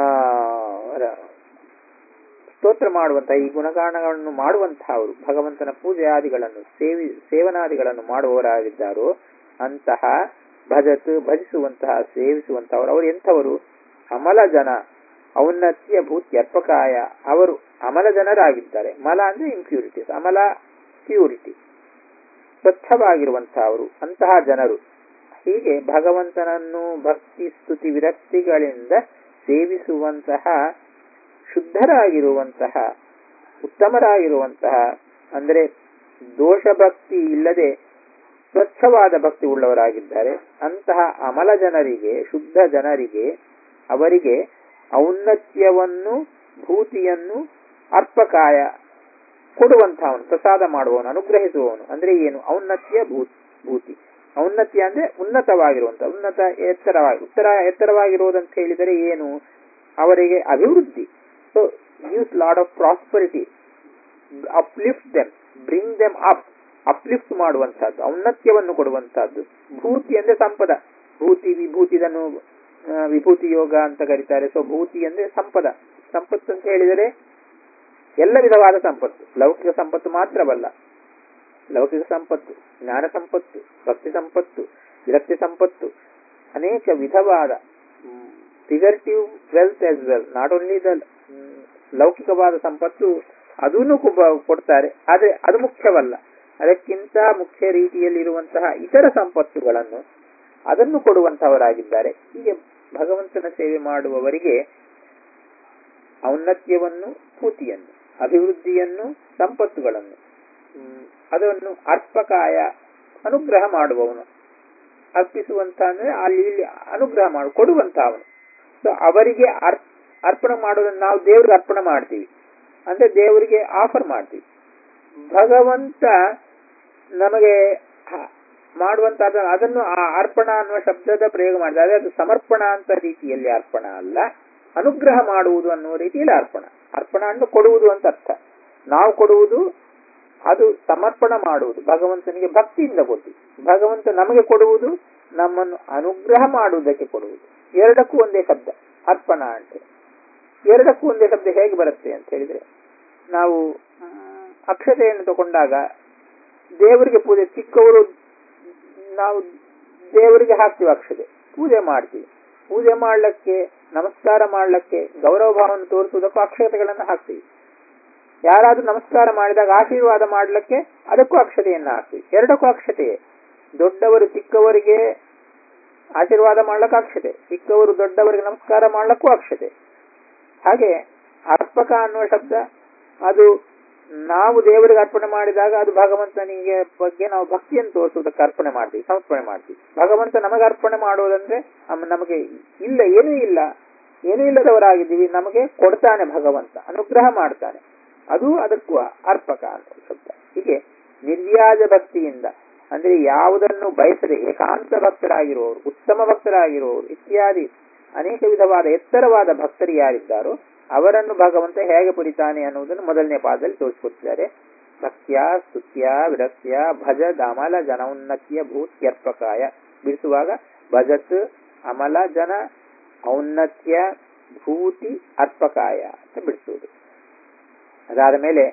ರ- ಸ್ತೋತ್ರ ಮಾಡುವಂತಹ ಈ ಗುಣಗಾನಗಳನ್ನು ಮಾಡುವಂತಹ ಅವರು ಭಗವಂತನ ಪೂಜೆಯಾದಿಗಳನ್ನು ಸೇವಿ ಸೇವನಾದಿಗಳನ್ನು ಮಾಡುವವರಾಗಿದ್ದಾರೋ ಅಂತಹ ಭಜತ್ ಭಜಿಸುವಂತಹ ಸೇವಿಸುವಂತಹವರು ಅವರು ಎಂಥವರು ಅಮಲ ಜನ ಔನ್ನತ್ಯ ಭೂತ್ಯರ್ಪಕಾಯ ಅವರು ಅಮಲ ಜನರಾಗಿದ್ದಾರೆ ಮಲ ಅಂದ್ರೆ ಇಂಪ್ಯೂರಿಟೀಸ್ ಅಮಲ ಪ್ಯೂರಿಟಿ ಸ್ವಚ್ಛವಾಗಿರುವಂತಹವರು ಅಂತಹ ಜನರು ಹೀಗೆ ಭಗವಂತನನ್ನು ಭಕ್ತಿ ಸ್ತುತಿ ವಿರಕ್ತಿಗಳಿಂದ ಸೇವಿಸುವಂತಹ ಶುದ್ಧರಾಗಿರುವಂತಹ ಉತ್ತಮರಾಗಿರುವಂತಹ ಅಂದರೆ ದೋಷ ಭಕ್ತಿ ಇಲ್ಲದೆ ಸ್ವಚ್ಛವಾದ ಭಕ್ತಿ ಉಳ್ಳವರಾಗಿದ್ದಾರೆ ಅಂತಹ ಅಮಲ ಜನರಿಗೆ ಶುದ್ಧ ಜನರಿಗೆ ಅವರಿಗೆ ಔನ್ನತ್ಯವನ್ನು ಭೂತಿಯನ್ನು ಅರ್ಪಕಾಯ ಕೊಡುವಂತಹವನು ಪ್ರಸಾದ ಮಾಡುವವನು ಅನುಗ್ರಹಿಸುವವನು ಅಂದ್ರೆ ಏನು ಔನ್ನತ್ಯ ಭೂತ್ ಭೂತಿ ಔನ್ನತ್ಯ ಅಂದ್ರೆ ಉನ್ನತವಾಗಿರುವಂತ ಉನ್ನತ ಎತ್ತರವಾಗಿ ಉತ್ತರ ಎತ್ತರವಾಗಿರುವುದಂತ ಹೇಳಿದರೆ ಏನು ಅವರಿಗೆ ಅಭಿವೃದ್ಧಿ so use lot of prosperity uplift them bring them up uplift ಮಾಡುವಂತಹದ್ದು ಔನ್ನತ್ಯವನ್ನು ಕೊಡುವಂತಹದ್ದು ಭೂತಿ ಅಂದ್ರೆ ಸಂಪದ ಭೂತಿ ವಿಭೂತಿ ಇದನ್ನು ಆ, ವಿಭೂತಿ ಯೋಗ ಅಂತ ಕರೀತಾರೆ ಸೊ ಭೂತಿ ಅಂದ್ರೆ ಸಂಪದ ಸಂಪತ್ತು ಅಂತ ಹೇಳಿದರೆ ಎಲ್ಲ ವಿಧವಾದ ಸಂಪತ್ತು ಲೌಕಿಕ ಸಂಪತ್ತು ಮಾತ್ರವಲ್ಲ ಲೌಕಿಕ ಸಂಪತ್ತು ಜ್ಞಾನ ಸಂಪತ್ತು ಭಕ್ತಿ ಸಂಪತ್ತು ವಿರಕ್ತಿ ಸಂಪತ್ತು ಅನೇಕ ವಿಧವಾದ figurative wealth as well not only the ಲೌಕಿಕವಾದ ಸಂಪತ್ತು ಅದನ್ನು ಕೊಡ್ತಾರೆ ಆದ್ರೆ ಅದು ಮುಖ್ಯವಲ್ಲ ಅದಕ್ಕಿಂತ ಮುಖ್ಯ ರೀತಿಯಲ್ಲಿರುವಂತಹ ಇತರ ಸಂಪತ್ತುಗಳನ್ನು ಅದನ್ನು ಕೊಡುವಂತಹವರಾಗಿದ್ದಾರೆ ಹೀಗೆ ಭಗವಂತನ ಸೇವೆ ಮಾಡುವವರಿಗೆ ಔನ್ನತ್ಯವನ್ನು ಭೂತಿಯನ್ನು ಅಭಿವೃದ್ಧಿಯನ್ನು ಸಂಪತ್ತುಗಳನ್ನು ಹ್ಮ್, ಅದನ್ನು ಅರ್ಪಕಾಯ ಅನುಗ್ರಹ ಮಾಡುವವನು ಅರ್ಪಿಸುವಂತ ಅಂದ್ರೆ ಅಲ್ಲಿ ಇಲ್ಲಿ ಅನುಗ್ರಹ ಮಾಡು ಕೊಡುವಂತ ಅವನು ಸೊ ಅವರಿಗೆ ಅರ್ಪ್ ಅರ್ಪಣೆ ಮಾಡೋದನ್ನು ನಾವು ದೇವರಿಗೆ ಅರ್ಪಣೆ ಮಾಡ್ತೀವಿ ಅಂದ್ರೆ ದೇವರಿಗೆ ಆಫರ್ ಮಾಡ್ತೀವಿ ಭಗವಂತ ನಮಗೆ ಹ- ಮಾಡುವಂತ ಅದ- ಅದನ್ನು ಆ ಅರ್ಪಣ ಅನ್ನುವ ಶಬ್ದದ ಪ್ರಯೋಗ ಮಾಡಿದೆ ಅದೇ ಅದು ಸಮರ್ಪಣ ಅಂತ ರೀತಿಯಲ್ಲಿ ಅರ್ಪಣ ಅಲ್ಲ ಅನುಗ್ರಹ ಮಾಡುವುದು ಅನ್ನುವ ರೀತಿಯಲ್ಲಿ ಅರ್ಪಣ ಅರ್ಪಣ ಅನ್ನು ಕೊಡುವುದು ಅಂತ ಅರ್ಥ ನಾವು ಕೊಡುವುದು ಅದು ಸಮರ್ಪಣ ಮಾಡುವುದು ಭಗವಂತನಿಗೆ ಭಕ್ತಿಯಿಂದ ಕೊಟ್ಟು ಭಗವಂತ ನಮಗೆ ಕೊಡುವುದು ನಮ್ಮನ್ನು ಅನುಗ್ರಹ ಮಾಡುವುದಕ್ಕೆ ಕೊಡುವುದು ಎರಡಕ್ಕೂ ಒಂದೇ ಶಬ್ದ ಅರ್ಪಣ ಅಂತ ಎರಡಕ್ಕೂ ಒಂದೇ ಶಬ್ದ ಹೇಗೆ ಬರುತ್ತೆ ಅಂತ ಹೇಳಿದ್ರೆ ನಾವು ಮ್, ಅಕ್ಷತೆಯನ್ನು ತಗೊಂಡಾಗ ದೇವರಿಗೆ ಪೂಜೆ ಚಿಕ್ಕವರು ನಾವು ದೇವರಿಗೆ ಹಾಕ್ತೀವಿ ಅಕ್ಷತೆ ಪೂಜೆ ಮಾಡ್ತೀವಿ ಪೂಜೆ ಮಾಡ್ಲಿಕ್ಕೆ ನಮಸ್ಕಾರ ಮಾಡ್ಲಿಕ್ಕೆ ಗೌರವ ಭಾವವನ್ನು ತೋರಿಸುವುದಕ್ಕೂ ಅಕ್ಷತೆಗಳನ್ನು ಹಾಕ್ತೀವಿ ಯಾರಾದ್ರೂ ನಮಸ್ಕಾರ ಮಾಡಿದಾಗ ಆಶೀರ್ವಾದ ಮಾಡ್ಲಿಕ್ಕೆ ಅದಕ್ಕೂ ಅಕ್ಷತೆಯನ್ನು ಹಾಕ್ತೀವಿ ಎರಡಕ್ಕೂ ಅಕ್ಷತೆಯೇ ದೊಡ್ಡವರು ಚಿಕ್ಕವರಿಗೆ ಆಶೀರ್ವಾದ ಮಾಡ್ಲಿಕ್ಕೆ ಅಕ್ಷತೆ ಚಿಕ್ಕವರು ದೊಡ್ಡವರಿಗೆ ನಮಸ್ಕಾರ ಮಾಡ್ಲಿಕ್ಕೂ ಅಕ್ಷತೆ ಹಾಗೆ ಅರ್ಪಕ ಅನ್ನುವ ಶಬ್ದ ಅದು ನಾವು ದೇವರಿಗೆ ಅರ್ಪಣೆ ಮಾಡಿದಾಗ ಅದು ಭಗವಂತನಿಗೆ ಬಗ್ಗೆ ನಾವು ಭಕ್ತಿಯನ್ನು ತೋರಿಸುವುದಕ್ಕೆ ಅರ್ಪಣೆ ಮಾಡ್ತೀವಿ ಸಮರ್ಪಣೆ ಮಾಡ್ತೀವಿ ಭಗವಂತ ನಮಗೆ ಅರ್ಪಣೆ ಮಾಡುವುದಂದ್ರೆ ಅಮ್ಮ ನಮಗೆ ಇಲ್ಲ ಏನೂ ಇಲ್ಲ ಏನೂ ಇಲ್ಲದವರಾಗಿದ್ದೀವಿ ನಮಗೆ ಕೊಡ್ತಾನೆ ಭಗವಂತ ಅನುಗ್ರಹ ಮಾಡ್ತಾನೆ ಅದು ಅದಕ್ಕೂ ಅರ್ಪಕ ಅನ್ನುವ ಶಬ್ದ ಹೀಗೆ ನಿರ್ವ್ಯಾಜ ಭಕ್ತಿಯಿಂದ ಅಂದ್ರೆ ಯಾವುದನ್ನು ಬಯಸದೆ ಏಕಾಂತ ಭಕ್ತರಾಗಿರುವವರು ಉತ್ತಮ ಭಕ್ತರಾಗಿರುವವರು ಇತ್ಯಾದಿ ಅನೇಕ ವಿಧವಾದ ಎತ್ತರವಾದ ಭಕ್ತರು ಯಾರಿದ್ದಾರೋ ಅವರನ್ನು ಭಗವಂತ ಹೇಗೆ ಪಡಿತಾನೆ ಅನ್ನುವುದನ್ನು ಮೊದಲನೇ ಪಾದದಲ್ಲಿ ತೋರಿಸಿಕೊಟ್ಟಿದ್ದಾರೆ ಭಕ್ತ್ಯ ಸ್ತುತ್ಯ ವಿರಕ್ತ್ಯ ಭಜ ಅಮಲ ಜನ ಉನ್ನತಿಯ ಭೂತ್ಯರ್ಪಕಾಯ ಬಿಡಿಸುವಾಗ ಭಜತ್ ಅಮಲ ಜನ ಔನ್ನತ್ಯ ಭೂತಿ ಅರ್ಪಕಾಯ ಅಂತ ಬಿಡಿಸುವುದು ಅದಾದ ಮೇಲೆ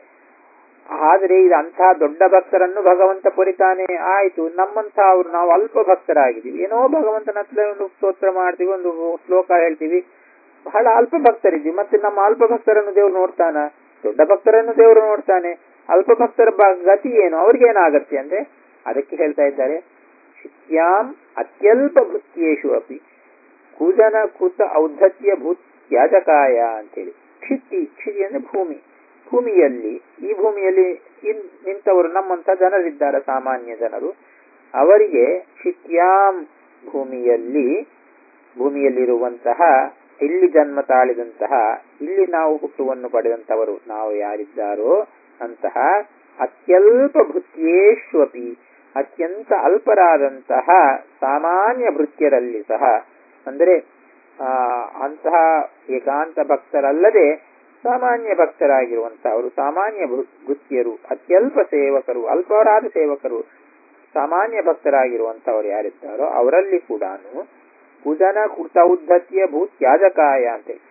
ಆದರೆ ಇದು ಅಂತಹ ದೊಡ್ಡ ಭಕ್ತರನ್ನು ಭಗವಂತ ಪೊರಿತಾನೆ ಆಯ್ತು ನಮ್ಮಂತ ಅವ್ರು ನಾವು ಅಲ್ಪ ಭಕ್ತರಾಗಿದ್ದೀವಿ ಏನೋ ಭಗವಂತನ ಹತ್ರ ಒಂದು ಸ್ತೋತ್ರ ಮಾಡ್ತೀವಿ ಒಂದು ಶ್ಲೋಕ ಹೇಳ್ತೀವಿ ಬಹಳ ಅಲ್ಪ ಭಕ್ತರಿದ್ದೀವಿ ಮತ್ತೆ ನಮ್ಮ ಅಲ್ಪ ಭಕ್ತರನ್ನು ದೇವ್ರು ನೋಡ್ತಾನ ದೊಡ್ಡ ಭಕ್ತರನ್ನು ದೇವರು ನೋಡ್ತಾನೆ ಅಲ್ಪ ಭಕ್ತರ ಬ- ಗತಿ ಏನು ಅವ್ರಿಗೇನಾಗತ್ತೆ ಅಂದ್ರೆ ಅದಕ್ಕೆ ಹೇಳ್ತಾ ಇದ್ದಾರೆ ಶಿತ್ಯಾಂ ಅತ್ಯಲ್ಪ ಭೃತ್ಯೇಶು ಅಪಿ ಕೂಜನ ಕೃತ ಔದ್ಧತ್ಯ ಭೂತ್ ಯಾಜಕಾಯ ಅಂತೇಳಿ ಕ್ಷಿತಿ ಕ್ಷಿತಿ ಅಂದ್ರೆ ಭೂಮಿ ಭೂಮಿಯಲ್ಲಿ ಈ ಭೂಮಿಯಲ್ಲಿ ಇನ್- ನಿಂತವರು ನಮ್ಮಂತ ಜನರಿದ್ದಾರೆ ಸಾಮಾನ್ಯ ಜನರು ಅವರಿಗೆ ಶಿತ್ಯಾಂ ಭೂಮಿಯಲ್ಲಿ ಭೂಮಿಯಲ್ಲಿರುವಂತಹ ಇಲ್ಲಿ ಜನ್ಮ ತಾಳಿದಂತಹ ಇಲ್ಲಿ ನಾವು ಹುಟ್ಟುವನ್ನು ಪಡೆದಂತವರು ನಾವು ಯಾರಿದ್ದಾರೋ ಅಂತಹ ಅತ್ಯಲ್ಪ ಭೃತ್ಯೇಶ್ವಪಿ ಅತ್ಯಂತ ಅಲ್ಪರಾದಂತಹ ಸಾಮಾನ್ಯ ಭೃತ್ಯರಲ್ಲಿ ಸಹ ಅಂದರೆ ಆ ಅಂತಹ ಏಕಾಂತ ಭಕ್ತರಲ್ಲದೆ ಸಾಮಾನ್ಯ ಭಕ್ತರಾಗಿರುವಂತಹ ಅವರು ಸಾಮಾನ್ಯ ಭೃ- ಭೃತ್ಯರು ಅತ್ಯಲ್ಪ ಸೇವಕರು ಅಲ್ಪರಾದ ಸೇವಕರು ಸಾಮಾನ್ಯ ಭಕ್ತರಾಗಿರುವಂತವರು ಯಾರಿದ್ದಾರೋ ಅವರಲ್ಲಿ ಕೂಡ ಕುಜನ ಕೃತೌದ್ಧತ್ಯ ಭೂ ತ್ಯಾಜಕಾಯ ಅಂತೇಳಿ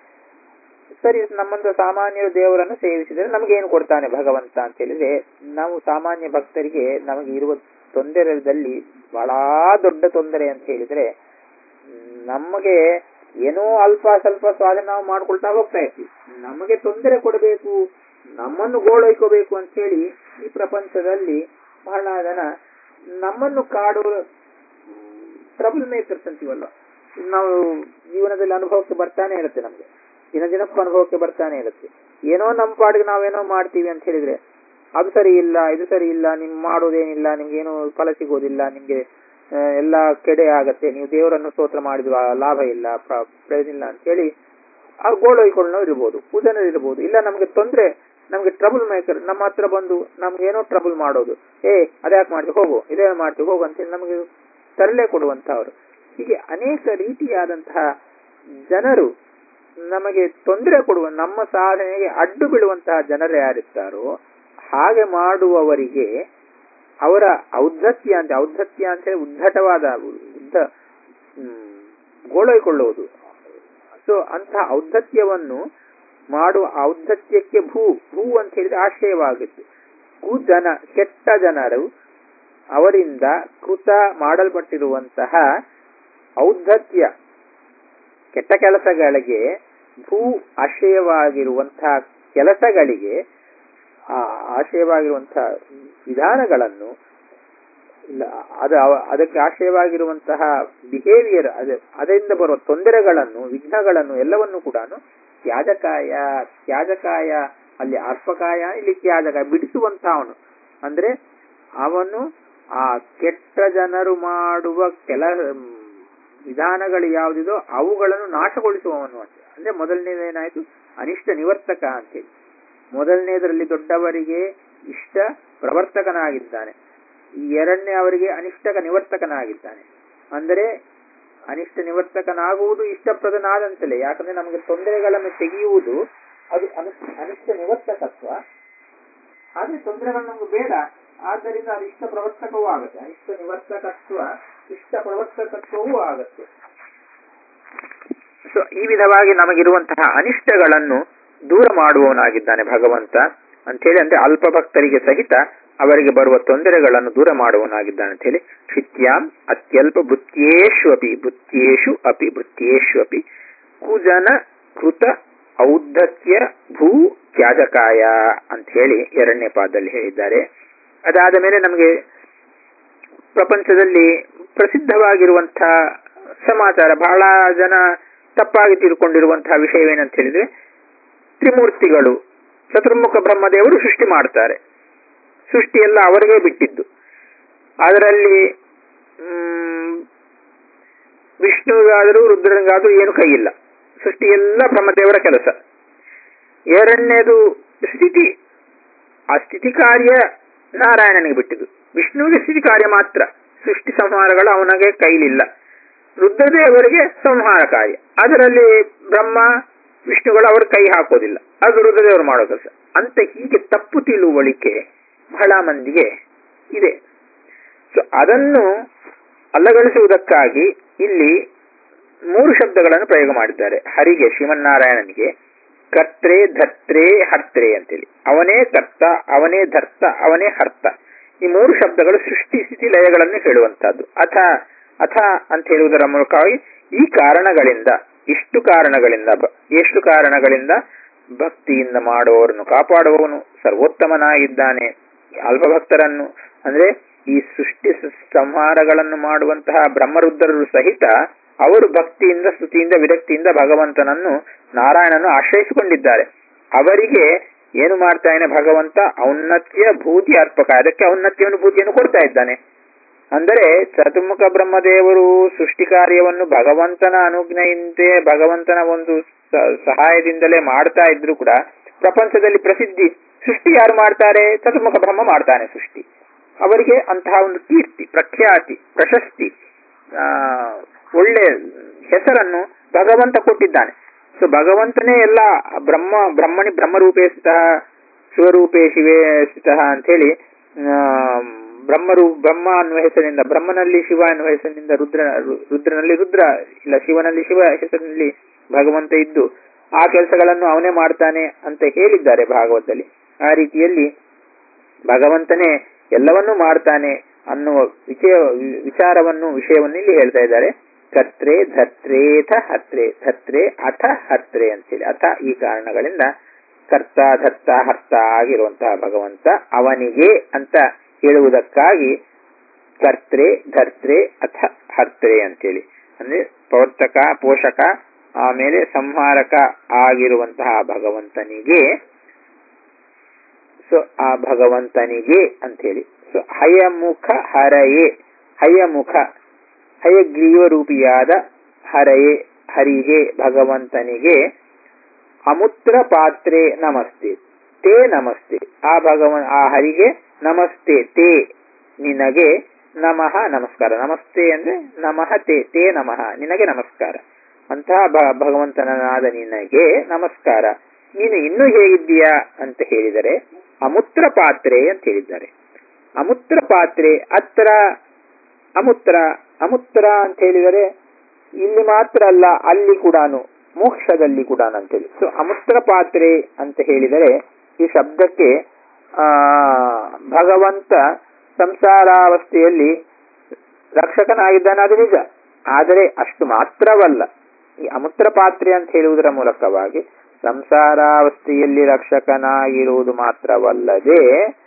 ಸರಿ ನಮ್ಮಂತ ಸಾಮಾನ್ಯರು ದೇವರನ್ನು ಸೇವಿಸಿದರೆ ನಮಗೇನು ಕೊಡ್ತಾನೆ ಭಗವಂತ ಅಂತ ಹೇಳಿದ್ರೆ ನಾವು ಸಾಮಾನ್ಯ ಭಕ್ತರಿಗೆ ನಮಗೆ ಇರುವ ತೊಂದರೆದಲ್ಲಿ ಬಹಳ ದೊಡ್ಡ ತೊಂದರೆ ಅಂತ ಹೇಳಿದ್ರೆ ಮ್, ನಮಗೆ ಏನೋ ಅಲ್ಪ ಸ್ವಲ್ಪ ಸ್ವಾಧೀನ ನಾವು ಮಾಡ್ಕೊಳ್ತಾ ಹೋಗ್ತಾ ಇರ್ತೀವಿ ನಮಗೆ ತೊಂದರೆ ಕೊಡಬೇಕು ನಮ್ಮನ್ನು ಗೋಳೈಕೋಬೇಕು ಅಂತ ಹೇಳಿ ಈ ಪ್ರಪಂಚದಲ್ಲಿ ಬಹಳ ಜನ ನಮ್ಮನ್ನು ಕಾಡುವ ಟ್ರಬಲ್ ಮೇಕರ್ಸ್ ಅಂತೀವಲ್ಲ ನಾವು ಜೀವನದಲ್ಲಿ ಅನುಭವಕ್ಕೆ ಬರ್ತಾನೆ ಇರುತ್ತೆ ನಮ್ಗೆ ದಿನ ದಿನಕ್ಕೂ ಅನುಭವಕ್ಕೆ ಬರ್ತಾನೆ ಇರುತ್ತೆ ಏನೋ ನಮ್ಮ ಪಾಡಿಗೆ ನಾವೇನೋ ಮಾಡ್ತೀವಿ ಅಂತ ಹೇಳಿದ್ರೆ ಅದು ಸರಿ ಇಲ್ಲ ಇದು ಸರಿ ಇಲ್ಲ ನಿಮ್ ಮಾಡೋದೇನಿಲ್ಲ ನಿಮ್ಗೆ ಏನು ಫಲ ಸಿಗೋದಿಲ್ಲ ನಿಮ್ಗೆ ಆ, ಎಲ್ಲ ಕೆಡೆ ಆಗತ್ತೆ ನೀವು ದೇವರನ್ನು ಸ್ತೋತ್ರ ಮಾಡಿದ್ವ ಲಾಭ ಇಲ್ಲ ಪ್ರ- ಪ್ರಯೋಜನ ಇಲ್ಲ ಅಂತ ಹೇಳಿ ಆ ಗೋಳೊಯ್ಕೊಳ್ಳೋ ಇರ್ಬೋದು ಪೂಜನೆ ಇರ್ಬೋದು ಇಲ್ಲ ನಮ್ಗೆ ತೊಂದ್ರೆ ನಮ್ಗೆ ಟ್ರಬಲ್ ಮೇಕರ್ ನಮ್ಮ ಹತ್ರ ಬಂದು ನಮ್ಗೆ ಏನೋ ಟ್ರಬಲ್ ಮಾಡೋದು ಏ ಅದ್ಯಾಕೆ ಮಾಡ್ತೀವಿ ಹೋಗು ಇದೇ ಮಾಡ್ತೀವಿ ಹೋಗು ಅಂತೇಳಿ ನಮಗೆ ತರಲೆ ಕೊಡುವಂತಹವರು ಹೀಗೆ ಅನೇಕ ರೀತಿಯಾದಂತಹ ಜನರು ನಮಗೆ ತೊಂದರೆ ಕೊಡುವ ನಮ್ಮ ಸಾಧನೆಗೆ ಅಡ್ಡು ಬೀಳುವಂತಹ ಜನರು ಯಾರಿದ್ದಾರೋ ಹಾಗೆ ಮಾಡುವವರಿಗೆ ಅವರ ಔದ್ಧತ್ಯ ಅಂತ ಔದ್ಧತ್ಯ ಅಂತ ಹೇಳಿ ಉದ್ಧಟವಾದ ಉದ್ದ ಹ್ಮ್, ಗೋಳೈಕೊಳ್ಳುವುದು ಸೊ ಅಂತಹ ಔದ್ಧತ್ಯವನ್ನು ಮಾಡುವ ಔದ್ಧತ್ಯಕ್ಕೆ ಭೂ ಭೂ ಅಂತ ಹೇಳಿದ್ರೆ ಆಶ್ರಯವಾಗುತ್ತೆ ಕುಜನ ಕೆಟ್ಟ ಜನರು ಅವರಿಂದ ಕೃತ ಮಾಡಲ್ಪಟ್ಟಿರುವಂತಹ ಔದ್ಧತ್ಯ ಕೆಟ್ಟ ಕೆಲಸಗಳಿಗೆ ಭೂ ಆಶ್ರಯವಾಗಿರುವಂತಹ ಕೆಲಸಗಳಿಗೆ ಆ ಆಶ್ರಯವಾಗಿರುವಂತಹ ವಿಧಾನಗಳನ್ನು ಇಲ್ಲ, ಅದು ಅವ- ಅದಕ್ಕೆ ಆಶ್ರಯವಾಗಿರುವಂತಹ ಬಿಹೇವಿಯರ್ ಅದು ಅದರಿಂದ ಬರುವ ತೊಂದರೆಗಳನ್ನು ವಿಘ್ನಗಳನ್ನು ಎಲ್ಲವನ್ನು ಕೂಡ ತ್ಯಾಜಕಾಯ ತ್ಯಾಜಕಾಯ ಅಲ್ಲಿ ಅರ್ಪಕಾಯ ಇಲ್ಲಿ ತ್ಯಾಜಕಾಯ ಬಿಡಿಸುವಂತಹ ಅವನು ಅಂದ್ರೆ ಅವನು ಆ ಕೆಟ್ಟ ಜನರು ಮಾಡುವ ಕೆಲ ಮ್, ವಿಧಾನಗಳು ಯಾವುದಿದೋ ಅವುಗಳನ್ನು ನಾಶಗೊಳಿಸುವವನು ಅಂತ ಅಂದ್ರೆ ಮೊದಲನೇದೇನಾಯ್ತು ಅನಿಷ್ಟ ನಿವರ್ತಕ ಅಂತೇಳಿ ಮೊದಲನೇದರಲ್ಲಿ ದೊಡ್ಡವರಿಗೆ ಇಷ್ಟ ಪ್ರವರ್ತಕನಾಗಿದ್ದಾನೆ ಈ ಎರಡನೇ ಅವರಿಗೆ ಅನಿಷ್ಟಕ ನಿವರ್ತಕನಾಗಿದ್ದಾನೆ ಅಂದರೆ ಅನಿಷ್ಟ ನಿವರ್ತಕನಾಗುವುದು ಇಷ್ಟಪ್ರದನಾದಂತಲೇ ಯಾಕಂದ್ರೆ ನಮಗೆ ತೊಂದರೆಗಳನ್ನು ತೆಗೆಯುವುದು ಅದು ಅನು ಅನಿಷ್ಟ ನಿವರ್ತಕತ್ವ ಆದ್ರೆ ತೊಂದರೆಗಳು ನಮ್ಗೆ ಬೇಡ ಆದ್ದರಿಂದ ಅದು ಇಷ್ಟ ಪ್ರವರ್ತಕವೂ ಆಗುತ್ತೆ ಅನಿಷ್ಟ ನಿವರ್ತಕತ್ವ ಇಷ್ಟ ಪ್ರವರ್ತಕತ್ವವೂ ಆಗುತ್ತೆ ಸೊ ಈ ವಿಧವಾಗಿ ನಮಗಿರುವಂತಹ ಅನಿಷ್ಟಗಳನ್ನು ದೂರ ಮಾಡುವವನಾಗಿದ್ದಾನೆ ಭಗವಂತ ಅಂತೇಳಿ ಅಂದ್ರೆ ಅಲ್ಪ ಭಕ್ತರಿಗೆ ಸಹಿತ ಅವರಿಗೆ ಬರುವ ತೊಂದರೆಗಳನ್ನು ದೂರ ಮಾಡುವವನಾಗಿದ್ದಾನೆ ಅಂತ ಹೇಳಿ ಕ್ಷಿತ್ಯಾಂ ಅತ್ಯಲ್ಪ ಭೃತ್ಯೇಶು ಅಪಿ ಭೃತ್ಯೇಶು ಅಪಿ ಭೃತ್ಯೇಶು ಅಪಿ ಕುಜನ ಕೃತ ಔದ್ಧತ್ಯ ಭೂ ತ್ಯಾಜಕಾಯ ಅಂತ ಹೇಳಿ ಎರಡನೇ ಪಾದದಲ್ಲಿ ಹೇಳಿದ್ದಾರೆ ಅದಾದ ಮೇಲೆ ನಮಗೆ ಪ್ರಪಂಚದಲ್ಲಿ ಪ್ರಸಿದ್ಧವಾಗಿರುವಂತಹ ಸಮಾಚಾರ ಬಹಳ ಜನ ತಪ್ಪಾಗಿ ತಿಳ್ಕೊಂಡಿರುವಂತಹ ವಿಷಯವೇನಂತ ಹೇಳಿದ್ರೆ ತ್ರಿಮೂರ್ತಿಗಳು ಚತುರ್ಮುಖ ಬ್ರಹ್ಮದೇವರು ಸೃಷ್ಟಿ ಮಾಡ್ತಾರೆ ಸೃಷ್ಟಿ ಎಲ್ಲ ಅವರಿಗೆ ಬಿಟ್ಟಿದ್ದು ಅದರಲ್ಲಿ ವಿಷ್ಣುವಿಗಾದರೂ ರುದ್ರನಿಗಾದರೂ ಏನು ಕೈಯಿಲ್ಲ ಸೃಷ್ಟಿ ಎಲ್ಲ ಬ್ರಹ್ಮದೇವರ ಕೆಲಸ ಎರಡನೇದು ಸ್ಥಿತಿ ಆ ಸ್ಥಿತಿ ಕಾರ್ಯ ನಾರಾಯಣನಿಗೆ ಬಿಟ್ಟಿದ್ದು ವಿಷ್ಣುವಿಗೆ ಸ್ಥಿತಿ ಕಾರ್ಯ ಮಾತ್ರ ಸೃಷ್ಟಿ ಸಂಹಾರಗಳು ಅವನಿಗೆ ಕೈಲಿಲ್ಲ ರುದ್ರದೇವರಿಗೆ ಸಂಹಾರ ಕಾರ್ಯ ಅದರಲ್ಲಿ ಬ್ರಹ್ಮ ವಿಷ್ಣುಗಳು ಅವರು ಕೈ ಹಾಕೋದಿಲ್ಲ ಅದು ರುದ್ರದೇವರು ಮಾಡೋ ಕೆಲಸ ಅಂತ ಹೀಗೆ ತಪ್ಪು ತಿಳುವಳಿಕೆ ಬಹಳ ಮಂದಿಗೆ ಇದೆ ಸೊ ಅದನ್ನು ಅಲ್ಲಗಳಿಸುವುದಕ್ಕಾಗಿ ಇಲ್ಲಿ ಮೂರು ಶಬ್ದಗಳನ್ನು ಪ್ರಯೋಗ ಮಾಡಿದ್ದಾರೆ ಹರಿಗೆ ಶ್ರೀಮನ್ನಾರಾಯಣನಿಗೆ ಕರ್ತ್ರೆ ಧರ್ತ್ರೆ ಹರ್ತ್ರೆ ಅಂತೇಳಿ ಅವನೇ ಕರ್ತ ಅವನೇ ಧರ್ತ ಅವನೇ ಹರ್ತ ಈ ಮೂರು ಶಬ್ದಗಳು ಸೃಷ್ಟಿ ಸ್ಥಿತಿ ಲಯಗಳನ್ನು ಹೇಳುವಂತಹದ್ದು ಅಥ ಅಥ ಅಂತ ಹೇಳುವುದರ ಮೂಲಕವಾಗಿ ಈ ಕಾರಣಗಳಿಂದ ಇಷ್ಟು ಕಾರಣಗಳಿಂದ ಎಷ್ಟು ಕಾರಣಗಳಿಂದ ಭಕ್ತಿಯಿಂದ ಮಾಡುವವರನ್ನು ಕಾಪಾಡುವವನು ಸರ್ವೋತ್ತಮನಾಗಿದ್ದಾನೆ ಅಲ್ಪಭಕ್ತರನ್ನು ಅಂದ್ರೆ ಈ ಸೃಷ್ಟಿ ಸಂಹಾರಗಳನ್ನು ಮಾಡುವಂತಹ ಬ್ರಹ್ಮರುದ್ರರು ಸಹಿತ ಅವರು ಭಕ್ತಿಯಿಂದ ಸ್ತುತಿಯಿಂದ ವಿರಕ್ತಿಯಿಂದ ಭಗವಂತನನ್ನು ನಾರಾಯಣನನ್ನು ಆಶ್ರಯಿಸಿಕೊಂಡಿದ್ದಾರೆ ಅವರಿಗೆ ಏನು ಮಾಡ್ತಾನೆ ಭಗವಂತ ಔನ್ನತ್ಯ ಭೂತಿ ಅರ್ಪಕ ಅದಕ್ಕೆ ಔನ್ನತ್ಯವನ್ನು ಭೂತಿಯನ್ನು ಕೊಡ್ತಾ ಇದ್ದಾನೆ ಅಂದರೆ ಚತುರ್ಮುಖ ಬ್ರಹ್ಮದೇವರು ಸೃಷ್ಟಿ ಕಾರ್ಯವನ್ನು ಭಗವಂತನ ಅನುಜ್ಞೆಯಂತೆ ಭಗವಂತನ ಒಂದು ಸಹಾಯದಿಂದಲೇ ಮಾಡ್ತಾ ಇದ್ರು ಕೂಡ ಪ್ರಪಂಚದಲ್ಲಿ ಪ್ರಸಿದ್ಧಿ ಸೃಷ್ಟಿ ಯಾರು ಮಾಡ್ತಾರೆ ಚತುರ್ಮುಖ ಬ್ರಹ್ಮ ಮಾಡ್ತಾನೆ ಸೃಷ್ಟಿ ಅವರಿಗೆ ಅಂತಹ ಒಂದು ಕೀರ್ತಿ ಪ್ರಖ್ಯಾತಿ ಪ್ರಶಸ್ತಿ ಆ ಒಳ್ಳೆ ಹೆಸರನ್ನು ಭಗವಂತ ಕೊಟ್ಟಿದ್ದಾನೆ ಸೊ ಭಗವಂತನೇ ಎಲ್ಲ ಬ್ರಹ್ಮ ಬ್ರಹ್ಮಣಿ ಬ್ರಹ್ಮರೂಪೇ ಸ್ಥಿತಃ ಶಿವರೂಪೇ ಶಿವೇ ಸ್ಥಿತಃ ಅಂತ ಹೇಳಿ ಬ್ರಹ್ಮರು ಬ್ರಹ್ಮ ಅನ್ನುವ ಹೆಸರಿನಿಂದ ಬ್ರಹ್ಮನಲ್ಲಿ ಶಿವ ಎನ್ನುವ ಹೆಸರಿನಿಂದ ರುದ್ರ ರುದ್ರನಲ್ಲಿ ರುದ್ರ ಇಲ್ಲ ಶಿವನಲ್ಲಿ ಶಿವ ಹೆಸರಿನಲ್ಲಿ ಭಗವಂತ ಇದ್ದು ಆ ಕೆಲಸಗಳನ್ನು ಅವನೇ ಮಾಡ್ತಾನೆ ಅಂತ ಹೇಳಿದ್ದಾರೆ ಭಾಗವತದಲ್ಲಿ ಆ ರೀತಿಯಲ್ಲಿ ಭಗವಂತನೇ ಎಲ್ಲವನ್ನೂ ಮಾಡ್ತಾನೆ ಅನ್ನುವ ವಿಷಯ ವಿಚಾರವನ್ನು ವಿಷಯವನ್ನು ಇಲ್ಲಿ ಹೇಳ್ತಾ ಇದ್ದಾರೆ ಕರ್ತ್ರೆ ಧತ್ರೇಥ ಹತ್ರೆ ಧತ್ರೆ ಅಥ ಹತ್ರೆ ಅಂತೇಳಿ ಅಥ ಈ ಕಾರಣಗಳಿಂದ ಕರ್ತ ಧತ್ತ ಹರ್ತ ಆಗಿರುವಂತಹ ಭಗವಂತ ಅವನಿಗೆ ಅಂತ ಹೇಳುವುದಕ್ಕಾಗಿ ಕರ್ತ್ರೆ ಧರ್ತ್ರೆ ಅಥ ಹರ್ತ್ರೆ ಅಂತೇಳಿ ಅಂದ್ರೆ ಪ್ರವರ್ತಕ ಪೋಷಕ ಆಮೇಲೆ ಸಂಹಾರಕ ಆಗಿರುವಂತಹ ಭಗವಂತನಿಗೆ ಸೊ ಆ ಭಗವಂತನಿಗೆ ಅಂತೇಳಿ ಸೊ ಹಯಮುಖ ಹರಯೇ ಹಯಮುಖ ಹಯಗ್ರೀವ ರೂಪಿಯಾದ ಹರಯೇ ಹರಿಗೆ ಭಗವಂತನಿಗೆ ಅಮುತ್ರ ಪಾತ್ರೆ ನಮಸ್ತೆ ತೇ ನಮಸ್ತೆ ಆ ಭಗವನ್ ಆ ಹರಿಗೆ ನಮಸ್ತೆ ತೇ ನಿನಗೆ ನಮಃ ನಮಸ್ಕಾರ ನಮಸ್ತೆ ಅಂದ್ರೆ ನಮಃ ತೇ ತೇ ನಮಃ ನಿನಗೆ ನಮಸ್ಕಾರ ಅಂತಹ ಭಗವಂತನಾದ ನಿನಗೆ ನಮಸ್ಕಾರ ನೀನು ಇನ್ನೂ ಹೇಗಿದ್ದೀಯಾ ಅಂತ ಹೇಳಿದರೆ ಅಮುತ್ರ ಪಾತ್ರೆ ಅಂತ ಹೇಳಿದ್ದಾರೆ ಅಮುತ್ರ ಪಾತ್ರೆ ಅತ್ರ ಅಮುತ್ರ ಅಮುತ್ರ ಅಂತ ಹೇಳಿದರೆ ಇಲ್ಲಿ ಮಾತ್ರ ಅಲ್ಲ ಅಲ್ಲಿ ಕೂಡ ಮೋಕ್ಷದಲ್ಲಿ ಕೂಡ ಅಂತೇಳಿ ಸೊ ಅಮುತ್ರ ಪಾತ್ರೆ ಅಂತ ಹೇಳಿದರೆ ಈ ಶಬ್ದಕ್ಕೆ ಆ ಭಗವಂತ ಸಂಸಾರಾವಸ್ಥೆಯಲ್ಲಿ ರಕ್ಷಕನಾಗಿದ್ದಾನೆ ಅದು ನಿಜ ಆದರೆ ಅಷ್ಟು ಮಾತ್ರವಲ್ಲ ಈ ಅಮುತ್ರ ಪಾತ್ರೆ ಅಂತ ಹೇಳುವುದರ ಮೂಲಕವಾಗಿ ಸಂಸಾರಾವಸ್ಥೆಯಲ್ಲಿ ರಕ್ಷಕನಾಗಿರುವುದು ಮಾತ್ರವಲ್ಲದೆ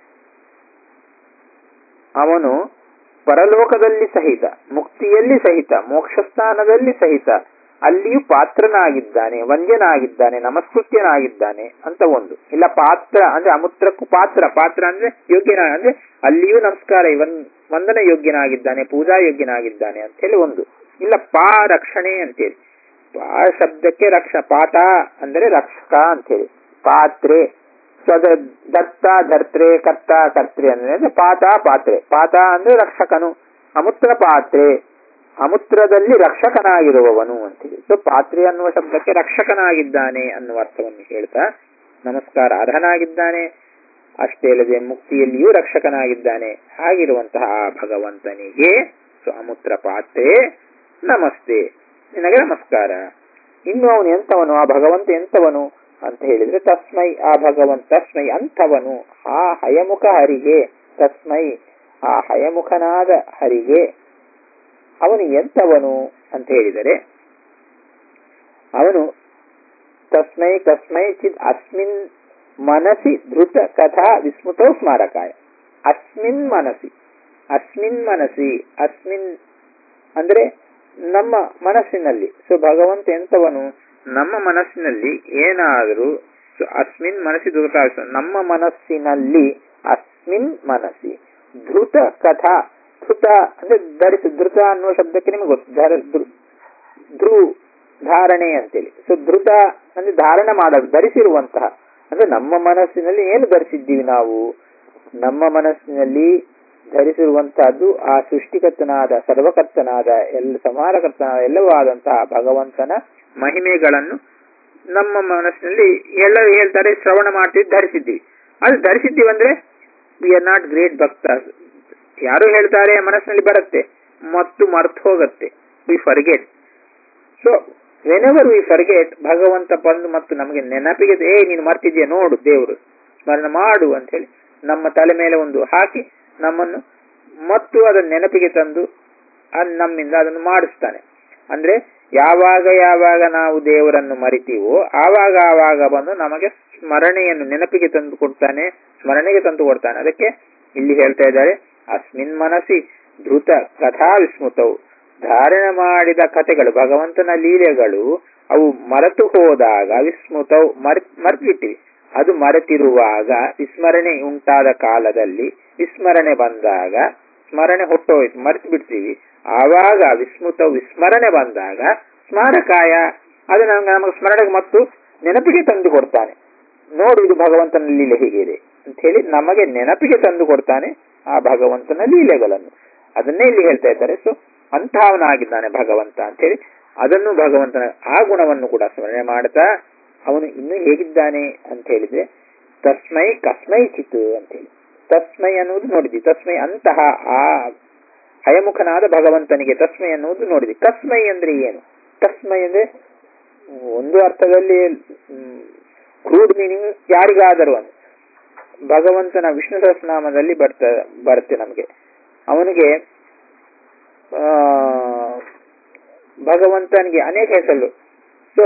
ಅವನು ಪರಲೋಕದಲ್ಲಿ ಸಹಿತ ಮುಕ್ತಿಯಲ್ಲಿ ಸಹಿತ ಮೋಕ್ಷಸ್ಥಾನದಲ್ಲಿ ಸಹಿತ ಅಲ್ಲಿಯೂ ಪಾತ್ರನಾಗಿದ್ದಾನೆ ವಂದ್ಯನಾಗಿದ್ದಾನೆ ನಮಸ್ಕೃತ್ಯನಾಗಿದ್ದಾನೆ ಅಂತ ಒಂದು ಇಲ್ಲ ಪಾತ್ರ ಅಂದ್ರೆ ಅಮುತ್ರಕ್ಕೂ ಪಾತ್ರ ಪಾತ್ರ ಅಂದ್ರೆ ಯೋಗ್ಯನ ಅಂದ್ರೆ ಅಲ್ಲಿಯೂ ನಮಸ್ಕಾರ ಇವನ್ ವಂದನ ಯೋಗ್ಯನಾಗಿದ್ದಾನೆ ಪೂಜಾ ಯೋಗ್ಯನಾಗಿದ್ದಾನೆ ಅಂತ ಹೇಳಿ ಒಂದು ಇಲ್ಲ ಪಾ ರಕ್ಷಣೆ ಅಂತೇಳಿ ಪಾ ಶಬ್ದಕ್ಕೆ ರಕ್ಷ ಪಾಠ ಅಂದರೆ ರಕ್ಷಕ ಅಂತೇಳಿ ಪಾತ್ರೆ ಸೊ ಅದ ದತ್ತ ಧರ್ತ್ರೆ ಕರ್ತ ಕರ್ತ್ರಿ ಅಂದ್ರೆ ಪಾತ ಪಾತ್ರೆ ಪಾತ ಅಂದ್ರೆ ರಕ್ಷಕನು ಅಮುತ್ರ ಪಾತ್ರೆ ಅಮುತ್ರದಲ್ಲಿ ರಕ್ಷಕನಾಗಿರುವವನು ಅಂತೇಳಿ ಸೊ ಪಾತ್ರೆ ಅನ್ನುವ ಶಬ್ದಕ್ಕೆ ರಕ್ಷಕನಾಗಿದ್ದಾನೆ ಅನ್ನುವ ಅರ್ಥವನ್ನು ಹೇಳ್ತಾ ನಮಸ್ಕಾರ ಅರ್ಹನಾಗಿದ್ದಾನೆ ಅಷ್ಟೇ ಅಲ್ಲದೆ ಮುಕ್ತಿಯಲ್ಲಿಯೂ ರಕ್ಷಕನಾಗಿದ್ದಾನೆ ಹಾಗಿರುವಂತಹ ಆ ಭಗವಂತನಿಗೆ ಸೊ ಅಮುತ್ರ ಪಾತ್ರೆ ನಮಸ್ತೆ ನಿನಗೆ ನಮಸ್ಕಾರ ಇನ್ನು ಅವನು ಎಂತವನು ಆ ಭಗವಂತ ಎಂತವನು ಅಂತ ಹೇಳಿದ್ರೆ ತಸ್ಮೈ ಆ ಭಗವಂತ ತಸ್ಮೈ ಅಂಥವನು ಆ ಹಯಮುಖ ಹರಿಗೆ ತಸ್ಮೈ ಆ ಹಯಮುಖನಾದ ಹರಿಗೆ ಅವನು ಎಂತವನು ಅಂತ ಹೇಳಿದರೆ ಅವನು ತಸ್ಮೈ ಕಸ್ಮೈ ಚಿತ್ ಅಸ್ಮಿನ್ ಮನಸಿ ಧೃತ ಕಥಾ ವಿಸ್ಮೃತೋ ಸ್ಮಾರಕಾಯ ಅಸ್ಮಿನ್ ಮನಸಿ ಅಸ್ಮಿನ್ ಮನಸಿ ಅಸ್ಮಿನ್ ಅಂದ್ರೆ ನಮ್ಮ ಮನಸ್ಸಿನಲ್ಲಿ ಸೊ ಭಗವಂತ ಎಂತವನು ನಮ್ಮ ಮನಸ್ಸಿನಲ್ಲಿ ಏನಾದರೂ ಸೊ ಅಸ್ಮಿನ್ ಮನಸ್ಸಿ ಧೃತ ನಮ್ಮ ಮನಸ್ಸಿನಲ್ಲಿ ಅಸ್ಮಿನ್ ಮನಸ್ಸಿ ಧೃತ ಕಥಾ ಧೃತ ಅಂದ್ರೆ ಧರಿಸ ಧೃತ ಅನ್ನುವ ಶಬ್ದಕ್ಕೆ ನಿಮಗೆ ಗೊತ್ತು ಧರ ಧೃ- ಧ್ರು ಧಾರಣೆ ಅಂತೇಳಿ ಸೊ ಧೃತ ಅಂದ್ರೆ ಧಾರಣ ಮಾಡೋದು ಧರಿಸಿರುವಂತಹ ಅಂದ್ರೆ ನಮ್ಮ ಮನಸ್ಸಿನಲ್ಲಿ ಏನು ಧರಿಸಿದ್ದೀವಿ ನಾವು ನಮ್ಮ ಮನಸ್ಸಿನಲ್ಲಿ ಧರಿಸಿರುವಂತಹದ್ದು ಆ ಸೃಷ್ಟಿಕರ್ತನಾದ ಸರ್ವಕರ್ತನಾದ ಎಲ್ಲ ಸಮಾರಕರ್ತನಾದ ಎಲ್ಲವೂ ಆದಂತಹ ಭಗವಂತನ ಮಹಿಮೆಗಳನ್ನು ನಮ್ಮ ಮನಸ್ಸಿನಲ್ಲಿ ಎಲ್ಲರೂ ಹೇಳ್ತಾರೆ ಶ್ರವಣ ಮಾಡ್ತೀವಿ ಧರಿಸಿದ್ದೀವಿ ಅದು ಧರಿಸಿದ್ದೀವಿ ಅಂದ್ರೆ ವಿ ಆರ್ ನಾಟ್ ಗ್ರೇಟ್ ಭಕ್ತ ಯಾರು ಹೇಳ್ತಾರೆ ಮನಸ್ಸಿನಲ್ಲಿ ಬರುತ್ತೆ ಮತ್ತು ಮರ್ತು ಹೋಗುತ್ತೆ we forget so whenever we forget ಭಗವಂತ ಬಂದು ಮತ್ತು ನಮಗೆ ನೆನಪಿಗೆ ಏ ನೀನು ಮರ್ತಿದ್ಯಾ ನೋಡು ದೇವರು ಸ್ಮರಣೆ ಮಾಡು ಅಂತ ಹೇಳಿ ನಮ್ಮ ತಲೆ ಮೇಲೆ ಒಂದು ಹಾಕಿ ನಮ್ಮನ್ನು ಮತ್ತು ಅದನ್ನು ನೆನಪಿಗೆ ತಂದು ಅದ್ ನಮ್ಮಿಂದ ಅದನ್ನು ಮಾಡಿಸ್ತಾನೆ ಅಂದ್ರೆ ಯಾವಾಗ ಯಾವಾಗ ನಾವು ದೇವರನ್ನು ಮರಿತೀವೋ ಆವಾಗ ಆವಾಗ ಬಂದು ನಮಗೆ ಸ್ಮರಣೆಯನ್ನು ನೆನಪಿಗೆ ತಂದು ಕೊಡ್ತಾನೆ ಸ್ಮರಣೆಗೆ ತಂದು ಕೊಡ್ತಾನೆ ಅದಕ್ಕೆ ಇಲ್ಲಿ ಹೇಳ್ತಾ ಇದ್ದಾರೆ ಅಸ್ಮಿನ್ ಮನಸ್ಸಿ ಧೃತ ಕಥಾ ವಿಸ್ಮೃತವು ಧಾರಣೆ ಮಾಡಿದ ಕಥೆಗಳು ಭಗವಂತನ ಲೀಲೆಗಳು ಅವು ಮರೆತು ಹೋದಾಗ ವಿಸ್ಮೃತವು ಮರ್ ಮರ್ತ್ಬಿಟ್ಟಿವಿ ಅದು ಮರೆತಿರುವಾಗ ವಿಸ್ಮರಣೆ ಉಂಟಾದ ಕಾಲದಲ್ಲಿ ವಿಸ್ಮರಣೆ ಬಂದಾಗ ಸ್ಮರಣೆ ಹೊಟ್ಟೋಯ್ತು ಮರೆತು ಬಿಡ್ತೀವಿ ಆವಾಗ ವಿಸ್ಮೃತ ವಿಸ್ಮರಣೆ ಬಂದಾಗ ಸ್ಮಾರಕಾಯ ಅದು ನಮ್ಗೆ ನಮಗೆ ಸ್ಮರಣೆಗೆ ಮತ್ತು ನೆನಪಿಗೆ ತಂದು ಕೊಡ್ತಾನೆ ನೋಡು ಇದು ಭಗವಂತನ ಲೀಲೆ ಹೀಗಿದೆ ಅಂತ ಹೇಳಿ ನಮಗೆ ನೆನಪಿಗೆ ತಂದು ಕೊಡ್ತಾನೆ ಆ ಭಗವಂತನ ಲೀಲೆಗಳನ್ನು ಅದನ್ನೇ ಇಲ್ಲಿ ಹೇಳ್ತಾ ಇದ್ದಾರೆ ಸೊ ಅಂತಹವನಾಗಿದ್ದಾನೆ ಭಗವಂತ ಅಂತ ಹೇಳಿ ಅದನ್ನು ಭಗವಂತನ ಆ ಗುಣವನ್ನು ಕೂಡ ಸ್ಮರಣೆ ಮಾಡ್ತಾ ಅವನು ಇನ್ನು ಹೇಗಿದ್ದಾನೆ ಅಂತ ಹೇಳಿದ್ರೆ ತಸ್ಮೈ ಕಸ್ಮೈ ಚಿತ್ ಅಂತ ಹೇಳಿ ತಸ್ಮೈ ಅನ್ನುವುದು ನೋಡಿದ್ವಿ ತಸ್ಮೈ ಅಂತಹ ಆ ಹಯಮುಖನಾದ ಭಗವಂತನಿಗೆ ತಸ್ಮೈ ಅನ್ನುವುದು ನೋಡಿದ್ವಿ ಕಸ್ಮೈ ಅಂದ್ರೆ ಏನು ತಸ್ಮೈ ಅಂದ್ರೆ ಒಂದು ಅರ್ಥದಲ್ಲಿ ಕ್ರೂಡ್ ಮೀನಿಂಗ್ ಯಾರಿಗಾದರೂ ಅಂತ ಭಗವಂತನ ವಿಷ್ಣು ಸಹಸ್ರನಾಮದಲ್ಲಿ ಬರ್ತ ಬರುತ್ತೆ ನಮಗೆ ಅವನಿಗೆ ಆ, ಭಗವಂತನಿಗೆ ಅನೇಕ ಹೆಸರು ಸೊ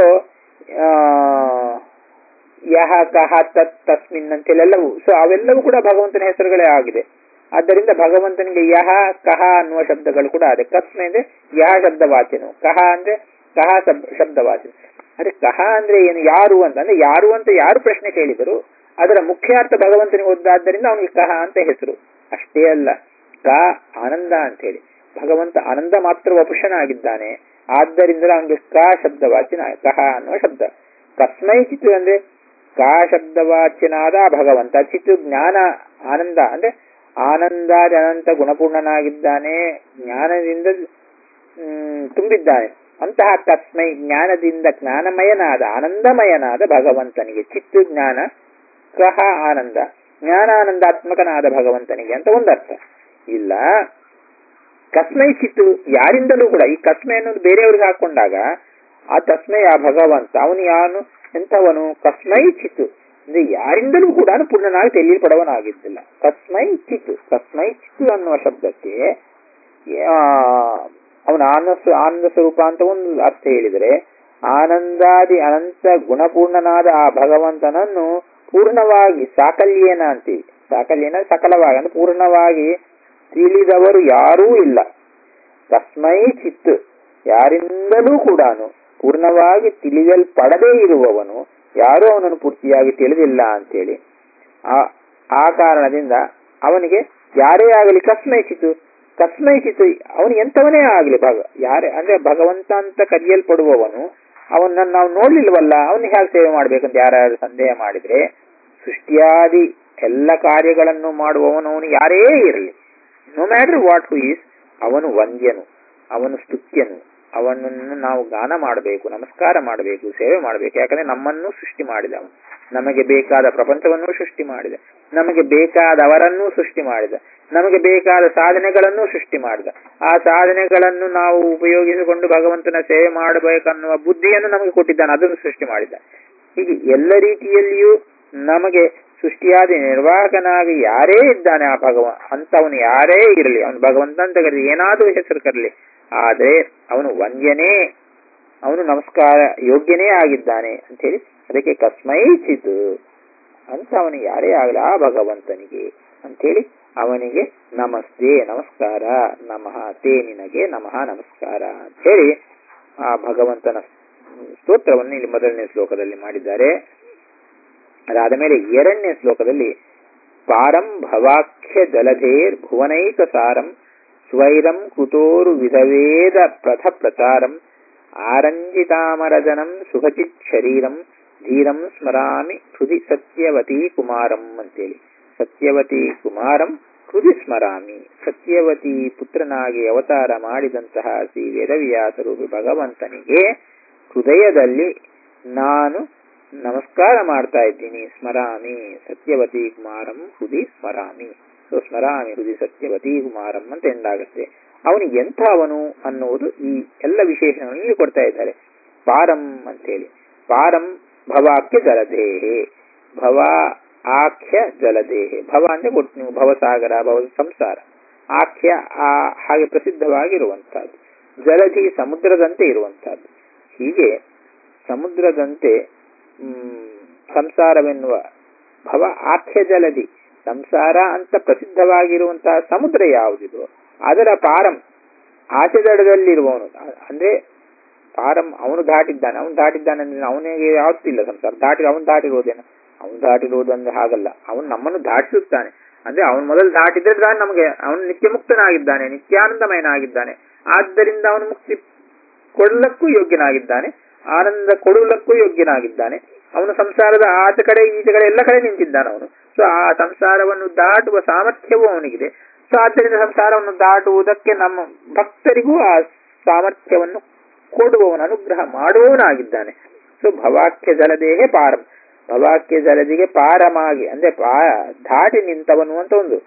ಯಹ ಕಹ ತತ್ ತಸ್ಮಿನ್ ಅಂತೇಳೆಲ್ಲವೂ ಸೊ ಅವೆಲ್ಲವೂ ಕೂಡ ಭಗವಂತನ ಹೆಸರುಗಳೇ ಆಗಿದೆ ಆದ್ದರಿಂದ ಭಗವಂತನಿಗೆ ಯಹ ಕಹ ಅನ್ನುವ ಶಬ್ದಗಳು ಕೂಡ ಇದೆ ಕಸ್ಮೆ ಅಂದ್ರೆ ಯಹ ಶಬ್ದವಾಚನ ಕಹ ಅಂದ್ರೆ ಕಹ ಶಬ್- ಶಬ್ದವಾಚನ ಅದೇ ಕಹ ಅಂದ್ರೆ ಏನು ಯಾರು ಅಂತ ಅಂದ್ರೆ ಯಾರು ಅಂತ ಯಾರು ಪ್ರಶ್ನೆ ಕೇಳಿದರು ಅದರ ಮುಖ್ಯಾರ್ಥ ಭಗವಂತನಿಗೆ ಓದ್ದಾದ್ದರಿಂದ ಅವನಿಗೆ ಕಹ ಅಂತ ಹೆಸರು ಅಷ್ಟೇ ಅಲ್ಲ ಕ ಆನಂದ ಅಂತ ಹೇಳಿ ಭಗವಂತ ಆನಂದ ಮಾತ್ರ ವಪುಷನಾಗಿದ್ದಾನೆ ಆದ್ದರಿಂದ ಅವನಿಗೆ ಕ ಶಬ್ದವಾಚನ ಕಹ ಅನ್ನುವ ಶಬ್ದ ಕಸ್ಮೈ ಚಿತ್ ಅಂದ್ರೆ ಕ ಶಬ್ದವಾಚ್ಯನಾದ ಆ ಭಗವಂತ ಚಿತ್ ಜ್ಞಾನ ಆನಂದ ಅಂದ್ರೆ ಆನಂದಾದಿ ಅನಂತ ಗುಣಪೂರ್ಣನಾಗಿದ್ದಾನೆ ಜ್ಞಾನದಿಂದ ಹ್ಮ್, ತುಂಬಿದ್ದಾನೆ ಅಂತಹ ತಸ್ಮೈ ಜ್ಞಾನದಿಂದ ಜ್ಞಾನಮಯನಾದ ಆನಂದಮಯನಾದ ಭಗವಂತನಿಗೆ ಚಿತ್ತು ಜ್ಞಾನ ಕಹ ಆನಂದ ಜ್ಞಾನಾನಂದಾತ್ಮಕನಾದ ಭಗವಂತನಿಗೆ ಅಂತ ಒಂದರ್ಥ ಇಲ್ಲ ಕಸ್ಮೈ ಚಿತ್ತು ಯಾರಿಂದಲೂ ಕೂಡ ಈ ಕಸ್ಮೆ ಅನ್ನೋದು ಬೇರೆಯವ್ರಿಗೆ ಹಾಕೊಂಡಾಗ ಆ ತಸ್ಮೈ ಆ ಭಗವಂತ ಅವನು ಯಾನು ಎಂಥವನು ಕಸ್ಮೈ ಚಿತ್ತು ಅಂದ್ರೆ ಯಾರಿಂದಲೂ ಕೂಡ ಪೂರ್ಣನಾಗಿ ತಿಳಿಯಲ್ಪಡವನಾಗಿದ್ದಿಲ್ಲ ಕಸ್ಮೈ ಚಿತ್ತು ಕಸ್ಮೈ ಚಿತ್ತು ಅನ್ನುವ ಶಬ್ದಕ್ಕೆ ಆ, ಅವನ ಆನಂದ ಸ್ವ- ಆನಂದ ಸ್ವರೂಪ ಅಂತ ಒಂದು ಅರ್ಥ ಹೇಳಿದರೆ ಆನಂದಾದಿ ಅನಂತ ಗುಣಪೂರ್ಣನಾದ ಆ ಭಗವಂತನನ್ನು ಪೂರ್ಣವಾಗಿ ಸಾಕಲ್ಯೇನ ಅಂತೀವಿ ಸಾಕಲ್ಯೇನ ಸಕಲವಾಗಿ ಅಂದ್ರೆ ಪೂರ್ಣವಾಗಿ ತಿಳಿದವರು ಯಾರೂ ಇಲ್ಲ ತಸ್ಮೈ ಚಿತ್ ಯಾರಿಂದಲೂ ಕೂಡ ಪೂರ್ಣವಾಗಿ ತಿಳಿಯಲ್ಪಡದೇ ಇರುವವನು ಯಾರೂ ಅವನನ್ನು ಪೂರ್ತಿಯಾಗಿ ತಿಳಿದಿಲ್ಲ ಅಂತೇಳಿ ಆ ಆ ಕಾರಣದಿಂದ ಅವನಿಗೆ ಯಾರೇ ಆಗಲಿ ಕಸ್ಮೈ ಚಿತ್ತು ಕಸ್ಮೈ ಚಿತ್ತು ಅವನು ಎಂತವನೇ ಆಗಲಿ ಭಗ ಯಾರೇ ಅಂದ್ರೆ ಭಗವಂತ ಅಂತ ಕರೆಯಲ್ಪಡುವವನು ಅವನನ್ನು ನಾವು ನೋಡ್ಲಿಲ್ವಲ್ಲ ಅವನಿಗೆ ಹೇಗೆ ಸೇವೆ ಮಾಡ್ಬೇಕಂತ ಯಾರು ಸಂದೇಹ ಮಾಡಿದ್ರೆ ಸೃಷ್ಟಿಯಾದಿ ಎಲ್ಲ ಕಾರ್ಯಗಳನ್ನು ಮಾಡುವವನು ಅವನು ಯಾರೇ ಇರಲಿ no matter what who is ಅವನು ವಂದ್ಯನು ಅವನು ಸ್ತುತ್ಯನು ಅವನನ್ನು ನಾವು ಗಾನ ಮಾಡಬೇಕು ನಮಸ್ಕಾರ ಮಾಡಬೇಕು ಸೇವೆ ಮಾಡಬೇಕು ಯಾಕಂದ್ರೆ ನಮ್ಮನ್ನು ಸೃಷ್ಟಿ ಮಾಡಿದ ಅವನು ನಮಗೆ ಬೇಕಾದ ಪ್ರಪಂಚವನ್ನು ಸೃಷ್ಟಿ ಮಾಡಿದ ನಮಗೆ ಬೇಕಾದವರನ್ನೂ ಸೃಷ್ಟಿ ಮಾಡಿದ ನಮಗೆ ಬೇಕಾದ ಸಾಧನೆಗಳನ್ನು ಸೃಷ್ಟಿ ಮಾಡಿದ ಆ ಸಾಧನೆಗಳನ್ನು ನಾವು ಉಪಯೋಗಿಸಿಕೊಂಡು ಭಗವಂತನ ಸೇವೆ ಮಾಡಬೇಕನ್ನುವ ಬುದ್ಧಿಯನ್ನು ನಮಗೆ ಕೊಟ್ಟಿದ್ದಾನೆ ಅದನ್ನು ಸೃಷ್ಟಿ ಮಾಡಿದ ಹೀಗೆ ಎಲ್ಲ ರೀತಿಯಲ್ಲಿಯೂ ನಮಗೆ ಸೃಷ್ಟಿಯಾದ ನಿರ್ವಾಹಕನಾಗಿ ಯಾರೇ ಇದ್ದಾನೆ ಆ ಭಗವ ಅಂತವನು ಯಾರೇ ಇರಲಿ ಅವನು ಭಗವಂತ ಅಂತ ಕರಲಿ ಏನಾದರೂ ಹೆಸರು ಕರಲಿ ಆದರೆ ಅವನು ವಂದ್ಯನೇ ಅವನು ನಮಸ್ಕಾರ ಯೋಗ್ಯನೇ ಆಗಿದ್ದಾನೆ ಅಂತ ಹೇಳಿ ಅದಕ್ಕೆ ಕಸ್ಮೈಚಿತ್ ಅಂತ ಅವನು ಯಾರೇ ಆಗಲಿ ಆ ಭಗವಂತನಿಗೆ ಅಂತೇಳಿ ಅವನಿಗೆ ನಮಸ್ತೆ ನಮಸ್ಕಾರ ನಮಃ ತೇ ನಿನಗೆ ನಮಃ ನಮಸ್ಕಾರ ಅಂತ ಹೇಳಿ ಆ ಭಗವಂತನ ಸ್ತೋತ್ರವನ್ನು ಇಲ್ಲಿ ಮೊದಲನೇ ಶ್ಲೋಕದಲ್ಲಿ ಮಾಡಿದ್ದಾರೆ ಅದಾದ ಮೇಲೆ ಎರಡನೇ ಶ್ಲೋಕದಲ್ಲಿ ಪಾರಂ ಭವಾಖ್ಯ ಜಲಧೇರ್ ಭುವನೈಕ ಸಾರಂ ಸ್ವೈರಂ ಕುತೋರು ವಿಧವೇದ ಪ್ರಥ ಪ್ರಚಾರಂ ಆರಂಜಿತಾಮರಜನಂ ಸುಖಚಿತ್ ಶರೀರಂ ಧೀರಂ ಸ್ಮರಾಮಿ ಹೃದಿ ಸತ್ಯವತಿ ಕುಮಾರಂ ಅಂತೇಳಿ ಸತ್ಯವತಿ ಕುಮಾರಂ ಹೃದಿ ಸ್ಮರಾಮಿ ಸತ್ಯವತಿ ಪುತ್ರನಾಗಿ ಅವತಾರ ಮಾಡಿದಂತಹ ಶ್ರೀ ವೇದವ್ಯಾಸರು ಭಗವಂತನಿಗೆ ಹೃದಯದಲ್ಲಿ ನಾನು ನಮಸ್ಕಾರ ಮಾಡ್ತಾ ಇದ್ದೀನಿ ಸ್ಮರಾಮಿ ಸತ್ಯವತಿ ಕುಮಾರಂ ಹೃದಿ ಸ್ಮರಾಮಿ ಸೊ ಸ್ಮರಾಮಿ ಹೃದಿ ಸತ್ಯವತಿ ಕುಮಾರಂ ಅಂತ ಎಂದಾಗುತ್ತೆ ಅವನಿಗೆ ಎಂಥ ಅವನು ಅನ್ನುವುದು ಈ ಎಲ್ಲ ವಿಶೇಷಣಗಳನ್ನು ಇಲ್ಲಿ ಕೊಡ್ತಾ ಇದ್ದಾರೆ ಪಾರಂ ಅಂತೇಳಿ ಪಾರಂ ಭವಾಖ್ಯ ಜಲದೇಹೆ ಭವ ಆಖ್ಯ ಜಲದೇಹೆ ಭವ ಅಂದ್ರೆ ಕೊಟ್ಟು ನೀವು ಭವಸಾಗರ ಭವ ಸಂಸಾರ ಆಖ್ಯ ಆ ಹಾಗೆ ಪ್ರಸಿದ್ಧವಾಗಿರುವಂತಹದ್ದು ಜಲಧಿ ಸಮುದ್ರದಂತೆ ಇರುವಂತಹದ್ದು ಹೀಗೆ ಸಮುದ್ರದಂತೆ ಹ್ಮ್ ಸಂಸಾರವೆನ್ನುವ ಭವ ಆಖ್ಯ ಜಲಧಿ ಸಂಸಾರ ಅಂತ ಪ್ರಸಿದ್ಧವಾಗಿರುವಂತಹ ಸಮುದ್ರ ಯಾವುದಿದೋ ಅದರ ಪಾರಂ ಆಚೆ ದಡದಲ್ಲಿರುವವನು ಅಂದ್ರೆ ಪಾರಂ ಅವನು ದಾಟಿದ್ದಾನೆ ಅವನು ದಾಟಿದ್ದಾನೆ ಅಂದ್ರೆ ಅವನಿಗೆ ಯಾವತ್ತಿಲ್ಲ ಸಂಸಾರ ದಾಟಿ ಅವನು ದಾಟಿರೋದೇನು ಅವನು ದಾಟಿರೋದು ಅಂದ್ರೆ ಹಾಗಲ್ಲ ಅವನು ನಮ್ಮನ್ನು ದಾಟಿಸುತ್ತಾನೆ ಅಂದ್ರೆ ಅವನು ಮೊದಲು ದಾಟಿದ್ರೆ ತಾನೆ ನಮಗೆ ಅವನು ನಿತ್ಯ ಮುಕ್ತನಾಗಿದ್ದಾನೆ ನಿತ್ಯಾನಂದಮಯನಾಗಿದ್ದಾನೆ ಆದ್ದರಿಂದ ಅವನು ಮುಕ್ತಿ ಕೊಡಲಕ್ಕೂ ಯೋಗ್ಯನಾಗಿದ್ದಾನೆ ಆನಂದ ಕೊಡುವುದಕ್ಕೂ ಯೋಗ್ಯನಾಗಿದ್ದಾನೆ ಅವನು ಸಂಸಾರದ ಆಚೆ ಕಡೆ ಈಚೆ ಕಡೆ ಎಲ್ಲ ಕಡೆ ನಿಂತಿದ್ದಾನೆ ಅವನು ಸೊ ಆ ಸಂಸಾರವನ್ನು ದಾಟುವ ಸಾಮರ್ಥ್ಯವೂ ಅವನಿಗಿದೆ ಸೊ ಆದ್ದರಿಂದ ಸಂಸಾರವನ್ನು ದಾಟುವುದಕ್ಕೆ ನಮ್ಮ ಭಕ್ತರಿಗೂ ಆ ಸಾಮರ್ಥ್ಯವನ್ನು ಕೊಡುವವನು ಅನುಗ್ರಹ ಮಾಡುವವನಾಗಿದ್ದಾನೆ ಸೊ ಭವಾಖ್ಯ ಜಲದೇಹೆ ಪಾರಂ ಭವಾಖ್ಯ ಜಲದಿಗೆ ಪಾರಮಾಗಿ ಅಂದ್ರೆ ಪಾ ದಾಟಿ ನಿಂತವನು ಅಂತ ಒಂದು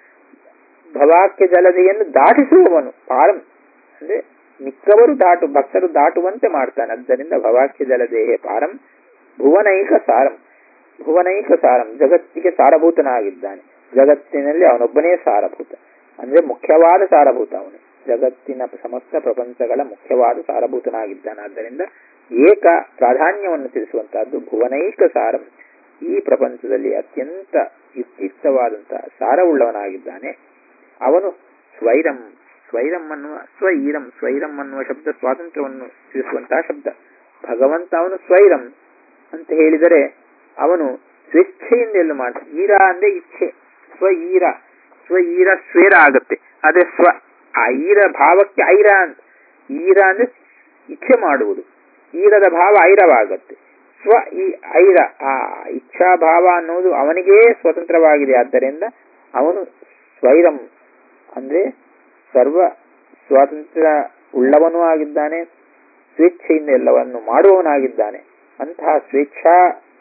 ಭವಾಖ್ಯ ಜಲದಿಯನ್ನು ದಾಟಿಸುವವನು ಪಾರಂ ಅಂದ್ರೆ ಮಿಕ್ಕವರು ದಾಟು ಭಕ್ತರು ದಾಟುವಂತೆ ಮಾಡ್ತಾನೆ ಆದ್ದರಿಂದ ಭವಾಖ್ಯ ಜಲದೇಹೆ ಪಾರಂ ಭುವನೈಕ ಸಾರಂ ಭುವನೈಕ ಸಾರಂ ಜಗತ್ತಿಗೆ ಸಾರಭೂತನಾಗಿದ್ದಾನೆ ಜಗತ್ತಿನಲ್ಲಿ ಅವನೊಬ್ಬನೇ ಸಾರಭೂತ ಅಂದ್ರೆ ಮುಖ್ಯವಾದ ಸಾರಭೂತ ಅವನು ಜಗತ್ತಿನ ಸಮಸ್ತ ಪ್ರಪಂಚಗಳ ಮುಖ್ಯವಾದ ಸಾರಭೂತನಾಗಿದ್ದಾನೆ ಆದ್ದರಿಂದ ಏಕ ಪ್ರಾಧಾನ್ಯವನ್ನು ತಿಳಿಸುವಂತಹದ್ದು ಭುವನೈಕ ಸಾರಂ ಈ ಪ್ರಪಂಚದಲ್ಲಿ ಅತ್ಯಂತ ಯುಕ್ತಿಯುಕ್ತವಾದಂತಹ ಸಾರವುಳ್ಳವನಾಗಿದ್ದಾನೆ ಅವನು ಸ್ವೈರಂ ಸ್ವೈರಂ ಅನ್ನುವ ಸ್ವೈರಂ ಸ್ವೈರಂ ಅನ್ನುವ ಶಬ್ದ ಸ್ವಾತಂತ್ರ್ಯವನ್ನು ತಿಳಿಸುವಂತಹ ಶಬ್ದ ಭಗವಂತ ಅವನು ಸ್ವೈರಂ ಅಂತ ಹೇಳಿದರೆ ಅವನು ಸ್ವೇಚ್ಛೆಯಿಂದ ಎಲ್ಲ ಮಾಡ್ತಾನೆ ಈರ ಅಂದ್ರೆ ಇಚ್ಛೆ ಸ್ವ ಈರ ಸ್ವ ಈರ ಸ್ವೇರ ಆಗುತ್ತೆ ಅದೇ ಸ್ವ ಆ ಈರ ಭಾವಕ್ಕೆ ಐರ ಅಂತ ಈರ ಅಂದ್ರೆ ಇಚ್ಛೆ ಮಾಡುವುದು ಈರದ ಭಾವ ಐರವಾಗತ್ತೆ ಸ್ವ ಈ ಐರ ಆ ಇಚ್ಛಾ ಭಾವ ಅನ್ನೋದು ಅವನಿಗೇ ಸ್ವತಂತ್ರವಾಗಿದೆ ಆದ್ದರಿಂದ ಅವನು ಸ್ವೈರಂ ಅಂದ್ರೆ ಸರ್ವ ಸ್ವಾತಂತ್ರ್ಯ ಉಳ್ಳವನೂ ಆಗಿದ್ದಾನೆ ಸ್ವೇಚ್ಛೆಯಿಂದ ಎಲ್ಲವನ್ನು ಮಾಡುವವನಾಗಿದ್ದಾನೆ ಅಂತಹ ಸ್ವೇಚ್ಛಾ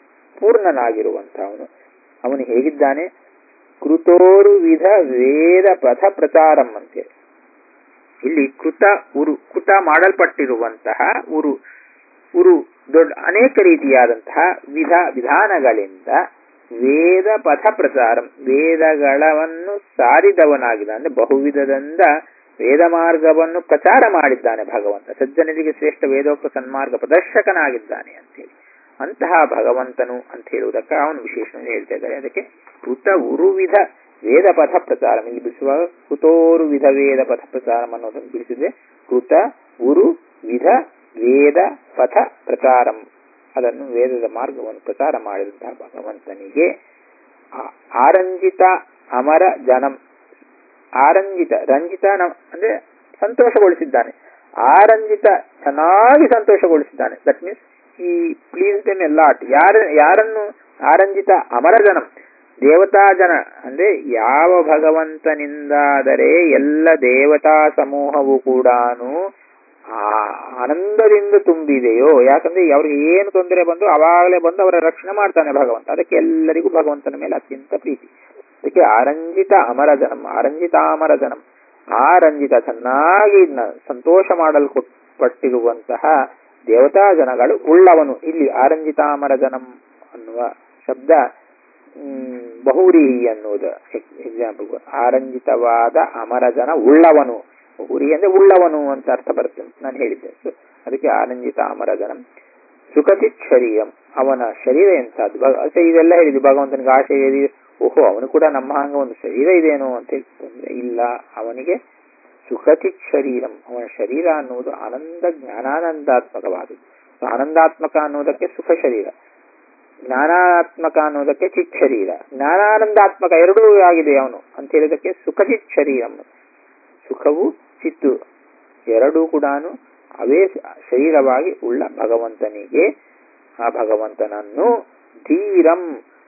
ಪೂರ್ಣನಾಗಿರುವಂತಹವನು ಅವನು ಹೇಗಿದ್ದಾನೆ ಕೃತೋರು ವಿಧ ವೇದ ಪಥ ಪ್ರಚಾರಂ ಅಂತೇಳಿ ಇಲ್ಲಿ ಕೃತ ಉರು ಕೃತ ಮಾಡಲ್ಪಟ್ಟಿರುವಂತಹ ಉರು ಉರು ದೊಡ್ಡ ಅನೇಕ ರೀತಿಯಾದಂತಹ ವಿಧ ವಿಧಾನಗಳಿಂದ ವೇದ ಪಥ ಪ್ರಚಾರಂ ವೇದಗಳವನ್ನು ಸಾರಿದವನಾಗಿದ್ದ ಅಂದ್ರೆ ಬಹುವಿಧದಿಂದ ವೇದ ಮಾರ್ಗವನ್ನು ಪ್ರಚಾರ ಮಾಡಿದ್ದಾನೆ ಭಗವಂತ ಸಜ್ಜನರಿಗೆ ಶ್ರೇಷ್ಠ ವೇದೋಕ್ತ ಸನ್ಮಾರ್ಗ ಪ್ರದರ್ಶಕನಾಗಿದ್ದಾನೆ ಅಂತೇಳಿ ಅಂತಹ ಭಗವಂತನು ಅಂತ ಹೇಳುವುದಕ್ಕೆ ಅವನು ವಿಶೇಷ ಹೇಳ್ತಾ ಇದ್ದಾರೆ ಅದಕ್ಕೆ ಕೃತ ಉರುವಿಧ ವೇದ ಪಥ ಪ್ರಚಾರ ಇಲ್ಲಿ ಬಿಡಿಸುವಾಗ ಕೃತೋರು ವಿಧ ವೇದ ಪಥ ಪ್ರಚಾರ ಅನ್ನೋದನ್ನು ಬಿಡಿಸಿದೆ ಕೃತ ಉರು ವಿಧ ವೇದ ಪಥ ಪ್ರಚಾರಂ ಅದನ್ನು ವೇದದ ಮಾರ್ಗವನ್ನು ಪ್ರಚಾರ ಮಾಡಿದಂತಹ ಭಗವಂತನಿಗೆ ಆರಂಜಿತ ಅಮರ ಜನಂ ಆರಂಜಿತ ರಂಜಿತ ಅಂದ್ರೆ ಸಂತೋಷಗೊಳಿಸಿದ್ದಾನೆ ಆರಂಜಿತ ಚೆನ್ನಾಗಿ ಸಂತೋಷಗೊಳಿಸಿದ್ದಾನೆ that means he please them a lot ಯಾರ ಯಾರನ್ನು ಆರಂಜಿತ ಅಮರ ಜನಂ ದೇವತಾ ಜನ ಅಂದ್ರೆ ಯಾವ ಭಗವಂತನಿಂದಾದರೆ ಎಲ್ಲ ದೇವತಾ ಸಮೂಹವು ಕೂಡ ಆನಂದದಿಂದ ತುಂಬಿದೆಯೋ ಯಾಕಂದ್ರೆ ಅವ್ರಿಗೆ ಏನು ತೊಂದರೆ ಬಂದು ಅವಾಗಲೇ ಬಂದು ಅವರ ರಕ್ಷಣೆ ಮಾಡ್ತಾನೆ ಭಗವಂತ ಅದಕ್ಕೆ ಎಲ್ಲರಿಗೂ ಭಗವಂತನ ಮೇಲೆ ಅತ್ಯಂತ ಪ್ರೀತಿ ಅದಕ್ಕೆ ಆರಂಜಿತ ಅಮರಜನಂ ಆರಂಜಿತಾಮರಜನಂ ಆರಂಜಿತ ಚೆನ್ನಾಗಿ ನ- ಸಂತೋಷ ಮಾಡಲ್ಪಟ್ಟಿರುವಂತಹ ದೇವತಾ ಜನಗಳು ಉಳ್ಳವನು ಇಲ್ಲಿ ಆರಂಜಿತಾಮರಜನಂ ಅನ್ನುವ ಶಬ್ದ ಹ್ಮ್, ಬಹುರೀಹಿ ಅನ್ನುವುದು ಎಕ್ಸಾಂಪಲ್ ಆರಂಜಿತವಾದ ಅಮರಜನ ಉಳ್ಳವನು ಬಹುರಿ ಅಂದ್ರೆ ಉಳ್ಳವನು ಅಂತ ಅರ್ಥ ಬರುತ್ತೆ ಅಂತ ನಾನು ಹೇಳಿದ್ದೆ ಸೊ ಅದಕ್ಕೆ ಆನಂದಿತ ಅಮರಜನಂ ಸುಖಚಿತ್ ಶರೀರಂ ಅವನ ಶರೀರ ಎಂತದ್ದು ಭಗ- ಅಷ್ಟೇ ಇದೆಲ್ಲ ಹೇಳಿದ್ವಿ ಭಗವಂತನಿಗೆ ಆಶೆ ಇದೆ ಓಹೋ ಅವನು ಕೂಡ ನಮ್ಮ ಹಂಗ ಒಂದು ಶರೀರ ಇದೇನೋ ಅಂತ ಹೇಳ್ತಂದ್ರೆ ಇಲ್ಲ ಅವನಿಗೆ ಸುಖಚಿತ್ ಶರೀರಂ ಅವನ ಶರೀರ ಅನ್ನುವುದು ಆನಂದ ಜ್ಞಾನಾನಂದಾತ್ಮಕವಾದದ್ದು ಸೊ ಆನಂದಾತ್ಮಕ ಅನ್ನುವುದಕ್ಕೆ ಸುಖ ಶರೀರ ಜ್ಞಾನಾತ್ಮಕ ಅನ್ನೋದಕ್ಕೆ ಚಿತ್ ಶರೀರ ಜ್ಞಾನಾನಂದಾತ್ಮಕ ಎರಡೂ ಆಗಿದೆ ಅವನು ಅಂತ ಹೇಳಿದಕ್ಕೆ ಸುಖಚಿತ್ ಶರೀರಂ ಸುಖವು ಚಿತ್ತು ಎರಡೂ ಕೂಡ ಅವೇ ಶರೀರವಾಗಿ ಉಳ್ಳ ಭಗವಂತನಿಗೆ ಆ ಭಗವಂತನನ್ನು ಧೀರಂ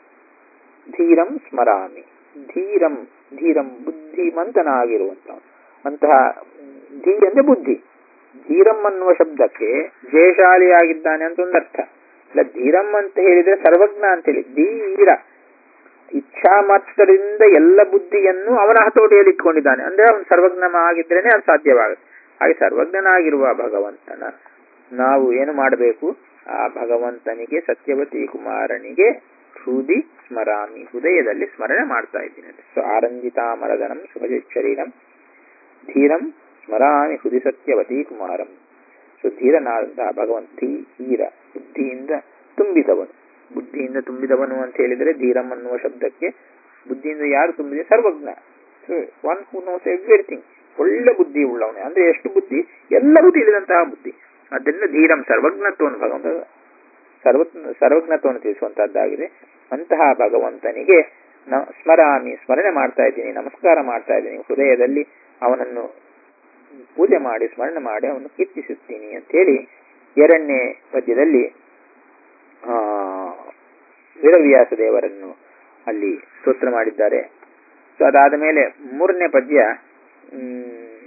ಧೀರಂ ಸ್ಮರಾಮಿ ಧೀರಂ ಧೀರಂ ಬುದ್ಧಿಮಂತನಾಗಿರುವಂತವನು ಅಂತಹ ಧೀ ಅಂದ್ರೆ ಬುದ್ಧಿ ಧೀರಂ ಅನ್ನುವ ಶಬ್ದಕ್ಕೆ ಜಯಶಾಲಿಯಾಗಿದ್ದಾನೆ ಅಂತ ಒಂದು ಅರ್ಥ ಇಲ್ಲ ಧೀರಂ ಅಂತ ಹೇಳಿದ್ರೆ ಸರ್ವಜ್ಞ ಅಂತ ಹೇಳಿ ಧೀರ ಇಚ್ಛಾ ಮಾತ್ರದಿಂದ ಎಲ್ಲ ಬುದ್ಧಿಯನ್ನು ಅವನ ಹತೋಟಿಯಲ್ಲಿ ಇಟ್ಕೊಂಡಿದ್ದಾನೆ ಅಂದ್ರೆ ಅವನು ಸರ್ವಜ್ಞ ಆಗಿದ್ರೇನೆ ಅದು ಸಾಧ್ಯವಾಗುತ್ತೆ ಹಾಗೆ ಸರ್ವಜ್ಞನಾಗಿರುವ ಭಗವಂತನ ನಾವು ಏನು ಮಾಡಬೇಕು ಆ ಭಗವಂತನಿಗೆ ಸತ್ಯವತಿ ಕುಮಾರನಿಗೆ ಹೃದಿ ಸ್ಮರಾಮಿ ಹೃದಯದಲ್ಲಿ ಸ್ಮರಣೆ ಮಾಡ್ತಾ ಇದ್ದೀನಿ ಸೊ ಆರಂಜಿತಾಮರದನಂ ಸುಭಜಿತ್ ಶರೀರಂ ಧೀರಂ ಸ್ಮರಾಮಿ ಹೃದಿ ಸತ್ಯವತಿ ಕುಮಾರಂ ಸೊ ಧೀರನಾದಂತಹ ಭಗವಂತ ಧೀ- ಧೀರ ಬುದ್ಧಿಯಿಂದ ತುಂಬಿದವನು ಬುದ್ಧಿಯಿಂದ ತುಂಬಿದವನು ಅಂತ ಹೇಳಿದರೆ ಧೀರಂ ಅನ್ನುವ ಶಬ್ದಕ್ಕೆ ಬುದ್ಧಿಯಿಂದ ಯಾರು ತುಂಬಿದೆ ಸರ್ವಜ್ಞ ಒನ್ ಹೂ ನೋಸ್ ಎವ್ರಿಥಿಂಗ್ ಒಳ್ಳೆ ಬುದ್ಧಿ ಉಳ್ಳವನೇ ಅಂದ್ರೆ ಎಷ್ಟು ಬುದ್ಧಿ ಎಲ್ಲರೂ ತಿಳಿದಂತಹ ಬುದ್ಧಿ ಅದರಿಂದ ಧೀರಂ ಸರ್ವಜ್ಞತ್ವವನ್ನು ಭಗವಂತ ಸರ್ವ ಸರ್ವಜ್ಞತ್ವವನ್ನು ತಿಳಿಸುವಂತಹದ್ದಾಗಿದೆ ಅಂತಹ ಭಗವಂತನಿಗೆ ನ- ಸ್ಮರಾಮಿ ಸ್ಮರಣೆ ಮಾಡ್ತಾ ಇದ್ದೀನಿ ನಮಸ್ಕಾರ ಮಾಡ್ತಾ ಇದ್ದೀನಿ ಹೃದಯದಲ್ಲಿ ಅವನನ್ನು ಪೂಜೆ ಮಾಡಿ ಸ್ಮರಣೆ ಮಾಡಿ ಅವನು ಕೀರ್ತಿಸುತ್ತೀನಿ ಅಂತೇಳಿ ಎರಡನೇ ಪದ್ಯದಲ್ಲಿ ಆ ವೀರವ್ಯಾಸ ದೇವರನ್ನು ಅಲ್ಲಿ ಸ್ತೋತ್ರ ಮಾಡಿದ್ದಾರೆ ಸೊ ಅದಾದ ಮೇಲೆ ಮೂರನೇ ಪದ್ಯ ಮ್,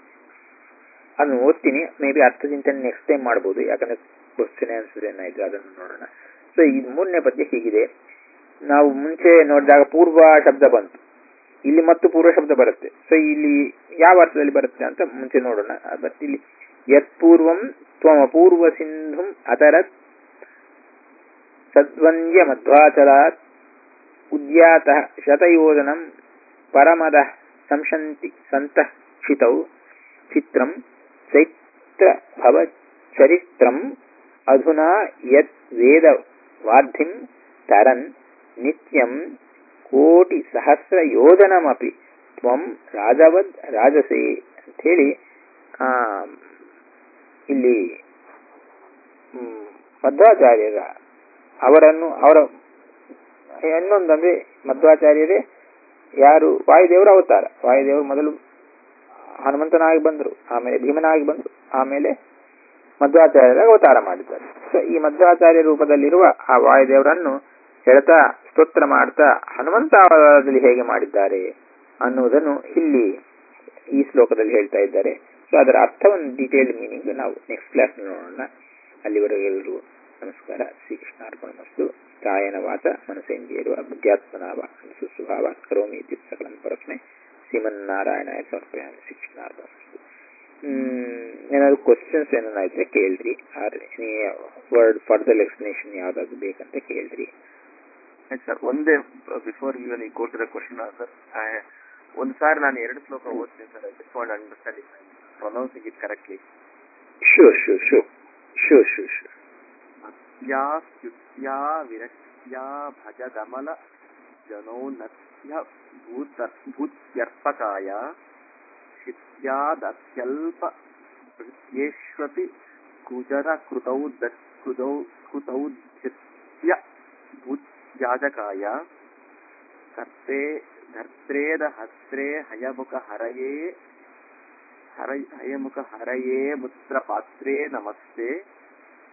ಅದನ್ನು ಓದ್ತೀನಿ ಮೇ ಬಿ ಅರ್ಥ ಚಿಂತನೆ ನೆಕ್ಸ್ಟ್ ಟೈಮ್ ಮಾಡ್ಬೋದು ಯಾಕಂದ್ರೆ ಕ್ವಶನ್ ಆನ್ಸರ್ ಏನಾಯ್ತು ಅದನ್ನು ನೋಡೋಣ ಸೊ ಈ ಮೂರನೇ ಪದ್ಯ ಹೀಗಿದೆ ನಾವು ಮುಂಚೆ ನೋಡಿದಾಗ ಪೂರ್ವ ಶಬ್ದ ಬಂತು ಇಲ್ಲಿ ಮತ್ತು ಪೂರ್ವ ಶಬ್ದ ಬರುತ್ತೆ ಸೊ ಇಲ್ಲಿ ಯಾವ ಅರ್ಥದಲ್ಲಿ ಬರುತ್ತೆ ಅಂತ ಮುಂಚೆ ನೋಡೋಣ ಬಟ್ ಇಲ್ಲಿ ಯತ್ಪೂರ್ವಂ ತ್ವಮ ಪೂರ್ವ ಸಿಂಧುಂ ಅತರತ್ ಸದ್ವಂದ್ಯ ಮಧ್ವಾಚಲಾತ್ ಉದ್ಯಾತ ಶತಯೋಜನಂ ಪರಮದ ಸಂಶಂತಿ ಸಂತಃ ಕ್ಷಿತೌ ಚಿತ್ರಂ ಚೈತ್ರ ಭವ ಚರಿತ್ರಂ ಅಧುನಾ ಯತ್ ವೇದ ವಾರ್ಧಿಂ ತರನ್ ನಿತ್ಯಂ ಕೋಟಿ ಸಹಸ್ರ ಯೋಜನಮಪಿ ತ್ವಂ ರಾಜವದ್ ರಾಜಸೇ ಅಂಥೇಳಿ ಆ ಇಲ್ಲಿ ಹ್ಮ್, ಮಧ್ವಾಚಾರ್ಯರ ಅವರನ್ನು ಅವರ ಇನ್ನೊಂದಂದ್ರೆ ಮಧ್ವಾಚಾರ್ಯರೇ ಯಾರು ವಾಯುದೇವರ ಅವತಾರ ವಾಯುದೇವರು ಮೊದಲು ಹನುಮಂತನಾಗಿ ಬಂದರು ಆಮೇಲೆ ಭೀಮನಾಗಿ ಬಂದರು ಆಮೇಲೆ ಮಧ್ವಾಚಾರ್ಯರ ಅವತಾರ ಮಾಡಿದ್ದಾರೆ ಸೊ ಈ ಮಧ್ವಾಚಾರ್ಯ ರೂಪದಲ್ಲಿರುವ ಆ ವಾಯುದೇವರನ್ನು ಹೇಳ್ತಾ ಸ್ತೋತ್ರ ಮಾಡ್ತಾ ಹನುಮಂತ ಅವತಾರದಲ್ಲಿ ಹೇಗೆ ಮಾಡಿದ್ದಾರೆ ಅನ್ನುವುದನ್ನು ಇಲ್ಲಿ ಈ ಶ್ಲೋಕದಲ್ಲಿ ಹೇಳ್ತಾ ಇದ್ದಾರೆ ಸೊ ಅದರ ಅರ್ಥವನ್ನು ಡೀಟೇಲ್ಡ್ ಮೀನಿಂಗ್ ನಾವು ನೆಕ್ಸ್ಟ್ ಕ್ಲಾಸ್ ನೋಡೋಣ ಅಲ್ಲಿವರೆಗೂ ಎಲ್ಲರೂ ನಮಸ್ಕಾರ ಶ್ರೀಕೃಷ್ಣ ಅರ್ಪಣಮಸ್ತು ಕಾಯನ ವಾಚ ಮನಸೇಂದ್ರಿಯರುವ ಬುದ್ಧ್ಯಾತ್ಮನಾವ ಸುಸ್ವಭಾವ ಕರೋಮಿ ಇತ್ಯುತ್ ಸಕಲಂ ಪರಸ್ಮೈ ಶ್ರೀಮನ್ನಾರಾಯಣಾಯ ಸಮರ್ಪಯಾಮಿ ಶ್ರೀಕೃಷ್ಣ ಅರ್ಪಣಮಸ್ತು ಹ್ಮ್, ಏನಾದ್ರು ಕ್ವಶನ್ಸ್ ಏನಾದ್ರು ಇದ್ರೆ ಕೇಳ್ರಿ or any word further explanation ಯಾವ್ದಾದ್ರು ಬೇಕಂತ ಕೇಳ್ರಿ ಸರ್ ಒಂದೇ ಬಿಫೋರ್ ಇವನ್ ಈ ಕೋರ್ಟ್ ಕ್ವಶನ್ ಸರ್ ಒಂದ್ ಸಾರಿ ನಾನು ಎರಡು ಶ್ಲೋಕ ಓದ್ತೀನಿ sir I just want understanding pronouncing it correctly sure sure sure sure sure sure ಯಾ ಸ್ತುತ್ಯಾ ವಿರಕ್ತ್ಯಾ ಭಜದಮಲ ಜನೋನ್ನತ್ಯ ಭೂತ ಭೂತ್ಯರ್ಪಕಾಯ ಶಿತ್ಯಾದತ್ಯಲ್ಪ ಭೃತ್ಯೇಷ್ವಪಿ ಕುಜರ ಕೃತೌ ದ- ಕೃತೌ ಕೃತೌದ್ಯತ್ಯ ಭೂತ್ಯಾಜಕಾಯ ಕರ್ತೆ ಧರ್ತ್ರೇದ ಹಸ್ತ್ರೇ ಹಯಮುಖ ಹರಯೇ ಹರ ಹಯಮುಖ ಹರಯೇ ಮುತ್ರ ಪಾತ್ರೇ ನಮಸ್ತೆ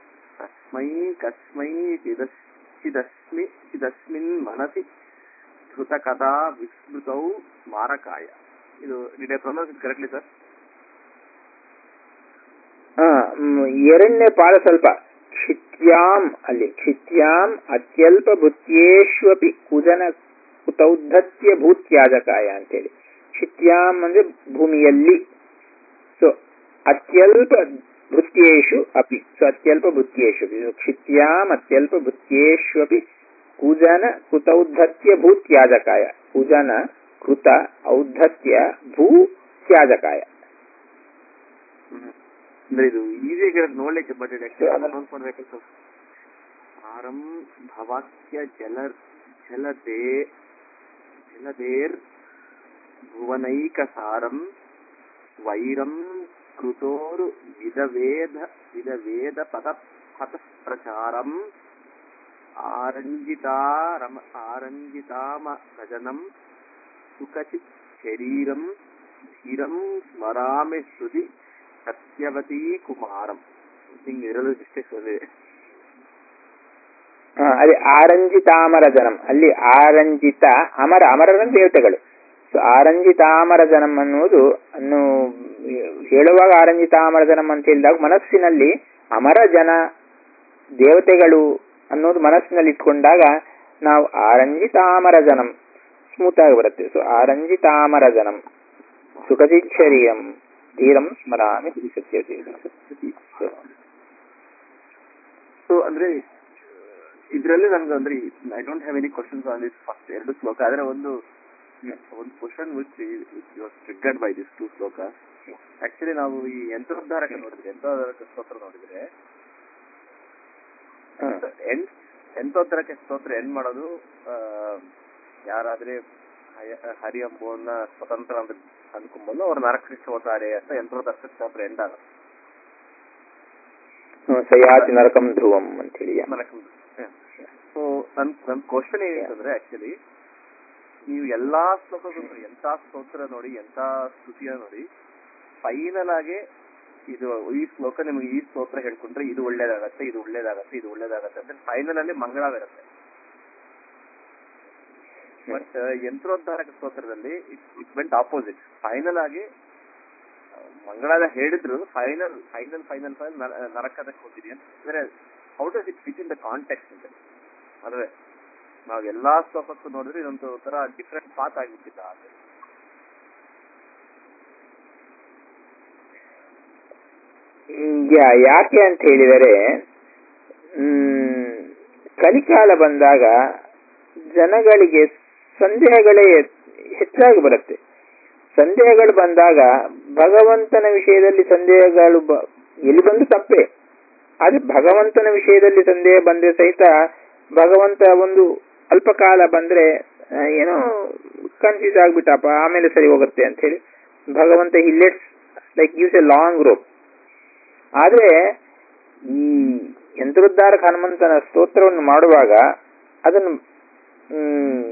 ತಸ್ಮೈ ಕಸ್ಮೈ ಚಿದಸ್ ಚಿದಸ್ಮಿ ಚಿದಸ್ಮಿನ್ ಮನಸಿ ಶ್ರುತ ಕಥಾ ವಿಸ್ಮೃತೌ ಸ್ಮಾರಕಾಯ ಇದು did I pronounce it correctly sir ah, hmm, ಎರಡನೇ ಪಾದ ಸ್ವಲ್ಪ ಕ್ಷಿತ್ಯಾಂ ಅಲ್ಲಿ ಕ್ಷಿತ್ಯಾಂ ಅತ್ಯಲ್ಪ ಭೃತ್ಯೇಶ್ವಪಿ ಕುಜನ ಕುತೌದ್ಧತ್ಯ ಭೂತ್ಯಾಜಕಾಯ ಅಂತೇಳಿ ಕ್ಷಿತ್ಯಾಂ ಅಂದ್ರೆ ಭೂಮಿಯಲ್ಲಿ ಸೊ ಅತ್ಯಲ್ಪ ಭೃತ್ಯೇಶು ಅಪಿ ಸೊ ಅತ್ಯಲ್ಪ ಭೃತ್ಯೇಶು ಇದು ಕ್ಷಿತ್ಯಾಂ ಅತ್ಯಲ್ಪ ಭೃತ್ಯೇಶ್ವಪಿ ಕುಜನ ಕೃತೌದ್ಧತ್ಯ ಭೂತ್ಯಾಜಕಾಯ ಕುಜನ ಕೃತ ಔದ್ಧತ್ಯ ಭೂ ತ್ಯಾಜಕಾಯ ಅಂದ್ರೆ ಇದು ಈಸಿಯಾಗಿ ನೋಡ್ಲಿಕ್ಕೆ ಬಟ್ ಅನೌನ್ಸ್ ಮಾಡ್ಬೇಕು ಸರ್ ಆರಂ ಭವಾಕ್ಯ ಜಲ ಜಲದೇ ಜಲದೇರ್ ಭುವನೈಕ ಸಾರಂ ವೈರಂ ಕೃತೋರು ವಿಧವೇದ ವಿಧವೇದ ಪದ ಪಥ ಪ್ರಚಾರಂ ಆರಂಜಿತಾರಮ ಆರಂಜಿತಾಮ ಭಜನಂ ಸುಖಚಿತ್ ಶರೀರಂ ಧೀರಂ ಸ್ಮರಾಮಿ ಶ್ರುತಿ ಸತ್ಯವತೀ ಕುಮಾರಂ ಹಿಂಗೆ ಇರಲು ಮಿಸ್ಟೇಕ್ಸ್ ಬಂದಿದೆ ಆ, ಅದೇ ಆರಂಜಿತಾಮರ ಜನಂ ಅಲ್ಲಿ ಆರಂಜಿತ ಅಮರ ಅಮರರ ದೇವತೆಗಳು ಸೊ ಆರಂಜಿತಾಮರ ಜನಂ ಅನ್ನುವುದು ಅನ್ನು ಹೇಳುವಾಗ ಆರಂಜಿತಾಮರ ಜನಂ ಅಂತ ಹೇಳಿದಾಗ ಮನಸ್ಸಿನಲ್ಲಿ ಅಮರ ಜನ ದೇವತೆಗಳು ಅನ್ನೋದು ಮನಸ್ಸಿನಲ್ಲಿ ಇಟ್ಕೊಂಡಾಗ ನಾವು ಆರಂಜಿತಾಮರ ಜನಂ ಸ್ಮೂತ್ ಆಗಿ ಬರುತ್ತೆ ಸೊ ಆರಂಜಿತಾಮರ ಜನಂ ಸುಖಜಿತ್ ಶರೀರಂ ಧೀರಂ ಸ್ಮರಾಮಿ ಸತ್ಯ ಸೊ ಅಂದ್ರೆ ಇದ್ರಲ್ಲಿ ನನ್ಗೆ ಅಂದ್ರೆ I don't have any questions on this first ಎರಡು ಶ್ಲೋಕ ಆದ್ರೆ ಒಂದು ಒಂದು question which was triggered by this two ಶ್ಲೋಕ ಆಕ್ಚುಲಿ ನಾವು ಈ ಯಂತ್ರೋದ್ಧಾರಕ ನೋಡಿದ್ರೆ ಯಂತ್ರೋದ್ಧಾರಕ ಸ್ತೋತ್ರ ನೋಡಿದ್ರೆ ಎಂಟ್ ಯಂತ್ರೋದ್ಧಾರಕ ಸ್ತೋತ್ರ ಎಂಡ್ ಮಾಡೋದು ಆ, ಯಾರಾದ್ರೆ ಹಯ- ಹರಿ ಎಂಬುವನ್ನ ಸ್ವತಂತ್ರ ಅಂತ ಅನ್ಕೊಂಬೋದು ಅವ್ರು ನರಕರಿಸೋತಾರೆ ಅಂತ ಯಂತ್ರೋದ್ಧಾರಕ ಸ್ತೋತ್ರ ಎಂಡ್ ಆಗುತ್ತೆ ಸಯಾತಿ ನರಕಂ ಧ್ರುವಂ ಅಂತೇಳಿ ಸೊ ನನ್ ನನ್ ಕ್ವಶನ್ ಏನಂತಂದ್ರೆ ಆಕ್ಚುಲಿ ನೀವು ಎಲ್ಲಾ ಶ್ಲೋಕಗಳು ನೋಡಿ ಎಂತ ಸ್ತೋತ್ರ ನೋಡಿ ಎಂತ ಸ್ತುತಿಯ ನೋಡಿ ಫೈನಲ್ ಆಗಿ ಇದು ಈ ಶ್ಲೋಕ ನಿಮಗೆ ಈ ಸ್ತೋತ್ರ ಹೇಳ್ಕೊಂಡ್ರೆ ಇದು ಒಳ್ಳೇದಾಗತ್ತೆ ಇದು ಒಳ್ಳೇದಾಗತ್ತೆ ಇದು ಒಳ್ಳೇದಾಗತ್ತೆ ಅಂತ ಫೈನಲ್ ಅಲ್ಲಿ ಮಂಗಳ ಬರುತ್ತೆ ಬಟ್ ಯಂತ್ರೋದ್ಧಾರಕ ಸ್ತೋತ್ರದಲ್ಲಿ ಇಟ್ ವೆಂಟ್ ಆಪೋಸಿಟ್ ಫೈನಲ್ ಆಗಿ ಆ, ಮಂಗಳಾದ ಹೇಳಿದ್ರು ಫೈನಲ್ ಫೈನಲ್ ಫೈನಲ್ ಫೈನಲ್ ನರಕದಕ್ಕೆ ಹೋಗಿರಿ ಅಂತ ಅಂದ್ರೆ how does it fit in the context ಅಂತ ಅಂದ್ರೆ ನಾವು ಎಲ್ಲಾ ಶ್ಲೋಕಕ್ಕೂ ನೋಡಿದ್ರೆ ಇದೊಂದು ತರ ಡಿಫ್ರೆಂಟ್ ಪಾತ್ ಆಗಿಬಿಟ್ಟಿಲ್ಲ ಅದು ಹ್ಮ್, ಯಾ- ಯಾಕೆ ಅಂತ ಹೇಳಿದರೆ ಹ್ಮ್, ಕಲಿಕಾಲ ಬಂದಾಗ ಜನಗಳಿಗೆ ಸಂದೇಹಗಳೇ ಹೆಚ್ಚಾಗಿ ಬರುತ್ತೆ ಸಂದೇಹಗಳು ಬಂದಾಗ ಭಗವಂತನ ವಿಷಯದಲ್ಲಿ ಸಂದೇಹಗಳು ಬ- ಎಲ್ಲಿ ಬಂದು ತಪ್ಪೆ ಆದ್ರೆ ಭಗವಂತನ ವಿಷಯದಲ್ಲಿ ಸಂದೇಹ ಬಂದ್ರೆ ಸಹಿತ ಭಗವಂತ ಒಂದು ಅಲ್ಪ ಕಾಲ ಬಂದ್ರೆ ಆ, ಏನೋ ಕನ್ಫ್ಯೂಸ್ ಆಗ್ಬಿಟ್ಟಪ್ಪ ಆಮೇಲೆ ಸರಿ ಹೋಗುತ್ತೆ ಅಂತ ಹೇಳಿ ಭಗವಂತ he lets like gives a long rope ಆದ್ರೆ ಈ ಯಂತ್ರೋದ್ಧಾರಕ ಹನುಮಂತನ ಸ್ತೋತ್ರವನ್ನು ಮಾಡುವಾಗ ಅದನ್ನು ಮ್,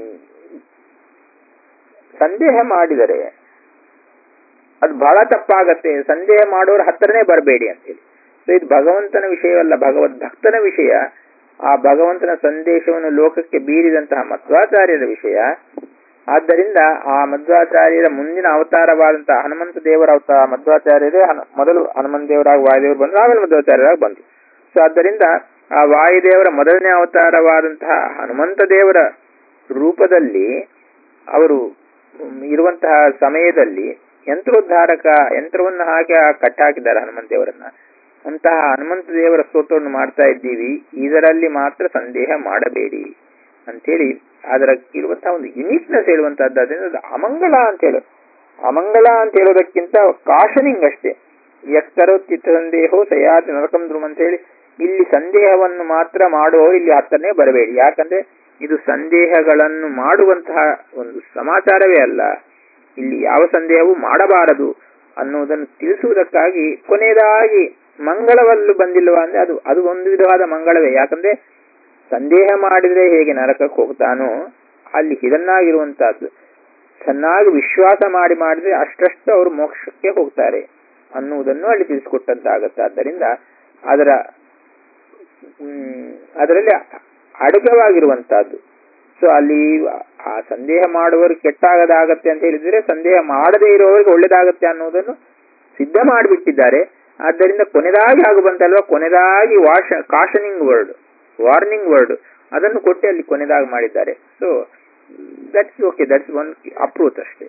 ಸಂದೇಹ ಮಾಡಿದರೆ ಅದು ಬಹಳ ತಪ್ಪಾಗತ್ತೆ ಸಂದೇಹ ಮಾಡೋರ ಹತ್ರನೇ ಬರಬೇಡಿ ಅಂತೇಳಿ ಸೊ ಇದು ಭಗವಂತನ ವಿಷಯವಲ್ಲ ಭಗವದ್ ಭಕ್ತನ ವಿಷಯ ಆ ಭಗವಂತನ ಸಂದೇಶವನ್ನು ಲೋಕಕ್ಕೆ ಬೀರಿದಂತಹ ಮಧ್ವಾಚಾರ್ಯರ ವಿಷಯ ಆದ್ದರಿಂದ ಆ ಮಧ್ವಾಚಾರ್ಯರ ಮುಂದಿನ ಅವತಾರವಾದಂತಹ ಹನುಮಂತ ದೇವರ ಅವತಾರ ಮಧ್ವಾಚಾರ್ಯರೇ ಹನು- ಮೊದಲು ಹನುಮಂತ ದೇವರಾಗಿ ವಾಯುದೇವರು ಬಂದರು ಆಮೇಲೆ ಮಧ್ವಾಚಾರ್ಯರಾಗಿ ಬಂದರು ಸೊ ಆದ್ದರಿಂದ ಆ ವಾಯುದೇವರ ಮೊದಲನೇ ಅವತಾರವಾದಂತಹ ಹನುಮಂತ ದೇವರ ರೂಪದಲ್ಲಿ ಅವರು ಮ್, ಇರುವಂತಹ ಸಮಯದಲ್ಲಿ ಯಂತ್ರೋದ್ಧಾರಕ ಯಂತ್ರವನ್ನು ಹಾಕಿ ಆ ಕಟ್ಟಾಕಿದ್ದಾರೆ ಹನುಮಂತ ದೇವರನ್ನ ಅಂತಹ ಹನುಮಂತ ದೇವರ ಸ್ತೋತ್ರವನ್ನು ಮಾಡ್ತಾ ಇದ್ದೀವಿ ಇದರಲ್ಲಿ ಮಾತ್ರ ಸಂದೇಹ ಮಾಡಬೇಡಿ ಅಂತೇಳಿ ಅದರ ಇರುವಂತಹ ಒಂದು ಯುನೀಕ್ನೆಸ್ ಹೇಳುವಂತಹದ್ದು ಅದರಿಂದ ಅದು ಅಮಂಗಳ ಅಂತ ಹೇಳು ಅಮಂಗಳ ಅಂತ ಹೇಳೋದಕ್ಕಿಂತ ಕಾಶನಿಂಗ್ ಅಷ್ಟೇ ಎಕ್ಕರೋ ಚಿತ್ತ ಸಂದೇಹೋ ಸಯಾತಿ ನರಕಂ ಧ್ರುಮ್ ಅಂತ ಹೇಳಿ ಇಲ್ಲಿ ಸಂದೇಹವನ್ನು ಮಾತ್ರ ಮಾಡುವವರು ಇಲ್ಲಿ ಹತ್ತನೇ ಬರಬೇಡಿ ಯಾಕಂದ್ರೆ ಇದು ಸಂದೇಹಗಳನ್ನು ಮಾಡುವಂತಹ ಒಂದು ಸಮಾಚಾರವೇ ಅಲ್ಲ ಇಲ್ಲಿ ಯಾವ ಸಂದೇಹವೂ ಮಾಡಬಾರದು ಅನ್ನುವುದನ್ನು ತಿಳಿಸುವುದಕ್ಕಾಗಿ ಕೊನೆಯದಾಗಿ ಮಂಗಳವಲ್ಲೂ ಬಂದಿಲ್ವಾ ಅಂದ್ರೆ ಅದು ಅದು ಒಂದು ವಿಧವಾದ ಮಂಗಳವೇ ಯಾಕಂದ್ರೆ ಸಂದೇಹ ಮಾಡಿದ್ರೆ ಹೇಗೆ ನರಕಕ್ಕೆ ಹೋಗ್ತಾನೋ ಅಲ್ಲಿ ಹಿಡನ್ನಾಗಿರುವಂತಹದ್ದು ಚೆನ್ನಾಗಿ ವಿಶ್ವಾಸ ಮಾಡಿ ಮಾಡಿದ್ರೆ ಅಷ್ಟಷ್ಟು ಅವರು ಮೋಕ್ಷಕ್ಕೆ ಹೋಗ್ತಾರೆ ಅನ್ನುವುದನ್ನು ಅಲ್ಲಿ ತಿಳಿಸಿಕೊಟ್ಟಂತಾಗತ್ತೆ ಆದ್ದರಿಂದ ಅದರ ಹ್ಮ್, ಅದರಲ್ಲಿ ಅಡಗವಾಗಿರುವಂತಹದ್ದು ಸೊ ಅಲ್ಲಿ ಆ ಸಂದೇಹ ಮಾಡುವವರು ಕೆಟ್ಟಾಗದಾಗತ್ತೆ ಅಂತ ಹೇಳಿದ್ರೆ ಸಂದೇಹ ಮಾಡದೇ ಇರೋವರಿಗೆ ಒಳ್ಳೇದಾಗತ್ತೆ ಅನ್ನೋದನ್ನು ಸಿದ್ಧ ಮಾಡಿಬಿಟ್ಟಿದ್ದಾರೆ ಆದ್ದರಿಂದ ಕೊನೆದಾಗಿ ಆಗ ಬಂತಲ್ವಾ ಕೊನೆದಾಗಿ ವಾಶ ಕಾಶನಿಂಗ್ ವರ್ಡ್ ವಾರ್ನಿಂಗ್ ವರ್ಡ್ ಅದನ್ನು ಕೊಟ್ಟು ಅಲ್ಲಿ ಕೊನೆದಾಗಿ ಮಾಡಿದ್ದಾರೆ so that's okay that's one approach ಅಷ್ಟೇ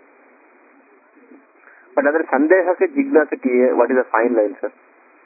ಬಟ್ ಅಂದ್ರೆ ಸಂದೇಹಕ್ಕೆ ಜಿಜ್ಞಾಸಕ್ಕೆ what is the fine line sir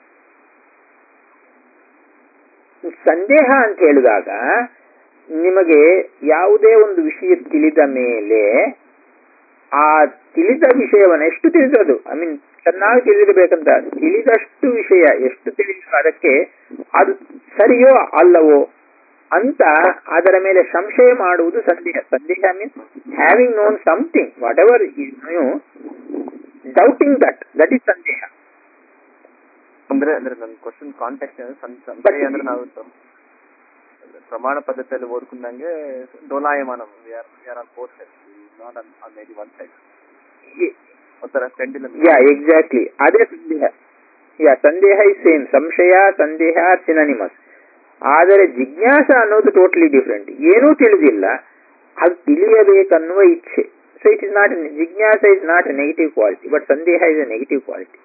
ಸಂದೇಹ ಅಂತ ಹೇಳಿದಾಗ ನಿಮಗೆ ಯಾವುದೇ ಒಂದು ವಿಷಯ ತಿಳಿದ ಮೇಲೆ ಆ ತಿಳಿದ ವಿಷಯವನ್ನು ಎಷ್ಟು ತಿಳಿದದು ಐ ಮೀನ್ ಚೆನ್ನಾಗಿ ತಿಳಿದಿರಬೇಕಂತ ತಿಳಿದಷ್ಟು ವಿಷಯ ಎಷ್ಟು ತಿಳಿದ ಅದಕ್ಕೆ ಅದು ಸರಿಯೋ ಅಲ್ಲವೋ ಅಂತ ಅದರ ಮೇಲೆ ಸಂಶಯ ಮಾಡುವುದು ಸಂದೇಹ ಸಂದೇಹ means having known something whatever knew doubting that that is ಸಂದೇಹ ಅಂದ್ರೆ ಅಂದ್ರೆ ನನ್ನ ಕ್ವಶನ್ ಕಾಂಟ್ಯಾಕ್ಟ್ ಸಂದೇಹ ಅಂದ್ರೆ ನಾವು ಸಂ- ಪ್ರಮಾಣ ಪದ್ಧತಿಯಲ್ಲಿ ಓದ್ಕೊಂಡಂಗೆ ಡೋಲಾಯಮಾನಂ ಯಾರ್ on four side not on on maybe one side ಒಂಥರ ಪೆಂಡಿಲಮ್ ಯಾ ಎಕ್ಸಾಕ್ಟ್ಲಿ ಅದೇ ಸಂದೇಹ ಯಾ ಸಂದೇಹ ಇಸ್ ಸೇಮ್ ಸಂಶಯ ಸಂದೇಹ ಸಿನನಿಮಸ್ ಆದರೆ ಜಿಜ್ಞಾಸ ಅನ್ನೋದು ಟೋಟಲಿ ಡಿಫ್ರೆಂಟ್ ಏನೂ ತಿಳಿದಿಲ್ಲ ಅದು ತಿಳಿಯಬೇಕನ್ನುವ ಇಚ್ಛೆ ಸೊ ಇಟ್ ಇಸ್ ನಾಟ್ ಜಿಜ್ಞಾಸ is not a negative quality but ಸಂದೇಹ ಇಸ್ ಎ ನೆಗೆಟಿವ್ ಕ್ವಾಲಿಟಿ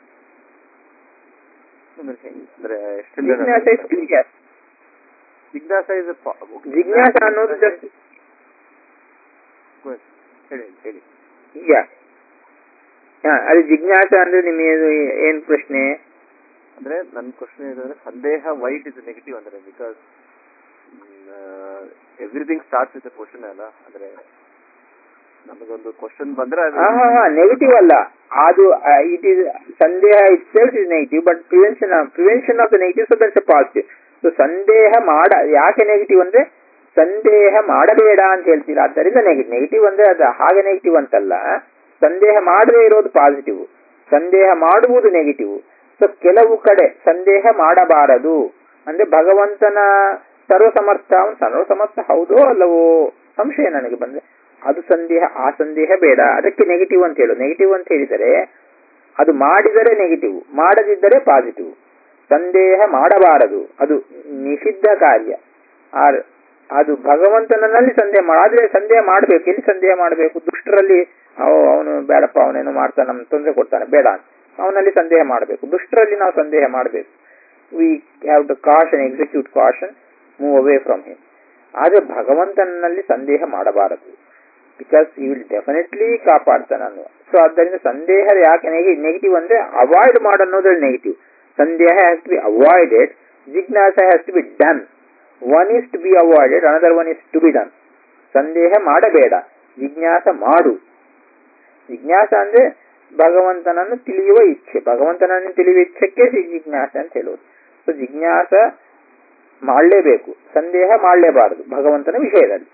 ಅಂದ್ರೆ ಜಿಜ್ಞಾಸ ಇಸ್ ಕ್ಲಿಯರ್ ಜಿಜ್ಞಾಸ ಇಸ್ ಜಿಜ್ಞಾಸ ಅನ್ನೋದು ಜಸ್ಟ್ ಹೇಳಿ ಹೇಳಿ ಯಾ ಹಾ ಅದು ಜಿಜ್ಞಾಸ ಅಂದ್ರೆ ನಿಮಗೆ ಏನ್ ಪ್ರಶ್ನೆ ಅಂದ್ರೆ ನನ್ನ ಕ್ವಶನ್ ಏನಂದ್ರೆ ಸಂದೇಹ ವೈಟ್ ಇಸ್ ನೆಗೆಟಿವ್ ಅಂದ್ರೆ because everything starts with question ಅಲ್ಲ ಅಂದ್ರೆ ನಮಗೊಂದು ಕ್ವಶನ್ ಬಂದ್ರೆ ಅದು ಹಾ ಹಾ ಹಾ ನೆಗೆಟಿವ್ ಅಲ್ಲ ಅದು ಇಟ್ ಇಸ್ ಸಂದೇಹ itself is negative but prevention prevention of the negative so that's a positive so ಸಂದೇಹ ಮಾಡ ಯಾಕೆ ನೆಗೆಟಿವ್ ಅಂದ್ರೆ ಸಂದೇಹ ಮಾಡಬೇಡ ಅಂತ ಹೇಳ್ತೀರಾ ಆದ್ದರಿಂದ ನೆಗೆಟಿವ್ ನೆಗೆಟಿವ್ ಅಂದ್ರೆ ಅದು ಹಾಗೆ ನೆಗೆಟಿವ್ ಅಂತಲ್ಲ ಸಂದೇಹ ಮಾಡದೇ ಇರೋದು ಪಾಸಿಟಿವ್ ಸಂದೇಹ ಮಾಡುವುದು ನೆಗೆಟಿವ್ ಸೊ ಕೆಲವು ಕಡೆ ಸಂದೇಹ ಮಾಡಬಾರದು ಅಂದ್ರೆ ಭಗವಂತನ ಸರ್ವಸಮರ್ಥ ಅವನು ಸರ್ವಸಮರ್ಥ ಹೌದೋ ಅಲ್ಲವೋ ಸಂಶಯ ನನಗೆ ಬಂದ್ರೆ ಅದು ಸಂದೇಹ ಆ ಸಂದೇಹ ಬೇಡ ಅದಕ್ಕೆ ನೆಗೆಟಿವ್ ಅಂತ ಹೇಳು ನೆಗೆಟಿವ್ ಅಂತ ಹೇಳಿದರೆ ಅದು ಮಾಡಿದರೆ ನೆಗೆಟಿವ್ ಮಾಡದಿದ್ದರೆ ಪಾಸಿಟಿವ್ ಸಂದೇಹ ಮಾಡಬಾರದು ಅದು ನಿಷಿದ್ಧ ಕಾರ್ಯ ಆರ್ ಅದು ಭಗವಂತನಲ್ಲಿ ಸಂದೇಹ ಮಾಡ ಆದ್ರೆ ಸಂದೇಹ ಮಾಡಬೇಕು ಎಲ್ಲಿ ಸಂದೇಹ ಮಾಡಬೇಕು ದುಷ್ಟರಲ್ಲಿ ಅವನು ಬೇಡಪ್ಪ ಅವನೇನು ಮಾಡ್ತಾನೆ ನಮ್ಗೆ ತೊಂದರೆ ಕೊಡ್ತಾನೆ ಬೇಡ ಅಂತ ಅವನಲ್ಲಿ ಸಂದೇಹ ಮಾಡಬೇಕು ದುಷ್ಟರಲ್ಲಿ ನಾವು ಸಂದೇಹ ಮಾಡಬೇಕು we have to caution execute caution move away from him ಆದ್ರೆ ಭಗವಂತನಲ್ಲಿ ಸಂದೇಹ ಮಾಡಬಾರದು ಬಿಕಾಸ್ ಈ ವಿಲ್ ಡೆಫಿನೆಟ್ಲಿ ಕಾಪಾಡ್ತಾನೆ ಅನ್ನುವ ಸೊ ಆದ್ದರಿಂದ ಸಂದೇಹ ಯಾಕೆ ನೆಗೆಟಿವ್ ಅಂದ್ರೆ ಅವಾಯ್ಡ್ ಮಾಡೋದ್ರಲ್ಲಿ ನೆಗೆಟಿವ್ ಸಂದೇಹ ಹ್ಯಾಸ್ ಟು ಬಿ ಅವಾಯ್ಡೆಡ್ ಜಿಜ್ಞಾಸ has to be done one is to be avoided another one is to be done ಸಂದೇಹ ಮಾಡಬೇಡ ಜಿಜ್ಞಾಸ ಮಾಡು ಜಿಜ್ಞಾಸ ಅಂದ್ರೆ ಭಗವಂತನನ್ನು ತಿಳಿಯುವ ಇಚ್ಛೆ ಭಗವಂತನನ್ನು ತಿಳಿಯುವ ಇಚ್ಛೆಕ್ಕೆ ಜಿಜ್ಞಾಸ ಅಂತ ಹೇಳುವುದು ಸೊ ಜಿಜ್ಞಾಸ ಮಾಡಲೇಬೇಕು ಸಂದೇಹ ಮಾಡಲೇಬಾರದು ಭಗವಂತನ ವಿಷಯದಲ್ಲಿ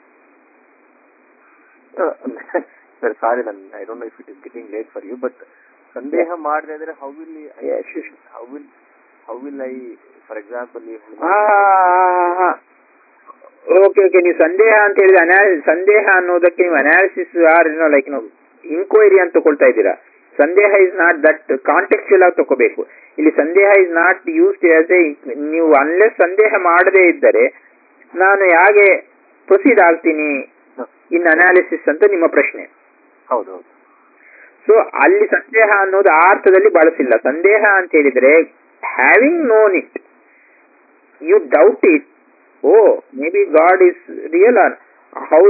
ಸರ್ ಸಾರಿ ನನ್ I don't know if it is getting late for you but ಸಂದೇಹ ಮಾಡದೆ ಇದ್ರೆ how will how will how will I for example okay okay ನೀವು ಸಂದೇಹ ಅಂತ ಹೇಳಿದ್ರೆ ಅನಾಲಿಸ್ ಸಂದೇಹ ಅನ್ನೋದಕ್ಕೆ ನೀವು ಅನಾಲಿಸಿಸ್ ಆರ್ ಲೈಕ್ ನಾವು ಇನ್ಕ್ವೈರಿ ಅಂತ ತಗೊಳ್ತಾ ಇದ್ದೀರಾ ಸಂದೇಹ ಇಸ್ ನಾಟ್ ದಟ್ ಕಾಂಟೆಕ್ಚುಯಲ್ ಆಗಿ ತಗೋಬೇಕು ಇಲ್ಲಿ ಸಂದೇಹ is not used as a ನೀವು ಅನ್ಲೆಸ್ ಸಂದೇಹ ಮಾಡದೇ ಇದ್ದರೆ ನಾನು ಹೇಗೆ ಪ್ರೊಸೀಡ್ ಆಗ್ತೀನಿ ಇನ್ ಅನಾಲಿಸಿಸ್ ಅಂತ ನಿಮ್ಮ ಪ್ರಶ್ನೆ ಹೌದು ಹೌದು ಸೊ ಅಲ್ಲಿ ಸಂದೇಹ ಅನ್ನೋದು ಆ ಅರ್ಥದಲ್ಲಿ ಬಳಸಿಲ್ಲ ಸಂದೇಹ ಅಂತ ಹೇಳಿದ್ರೆ having known it you doubt it oh maybe God is real or how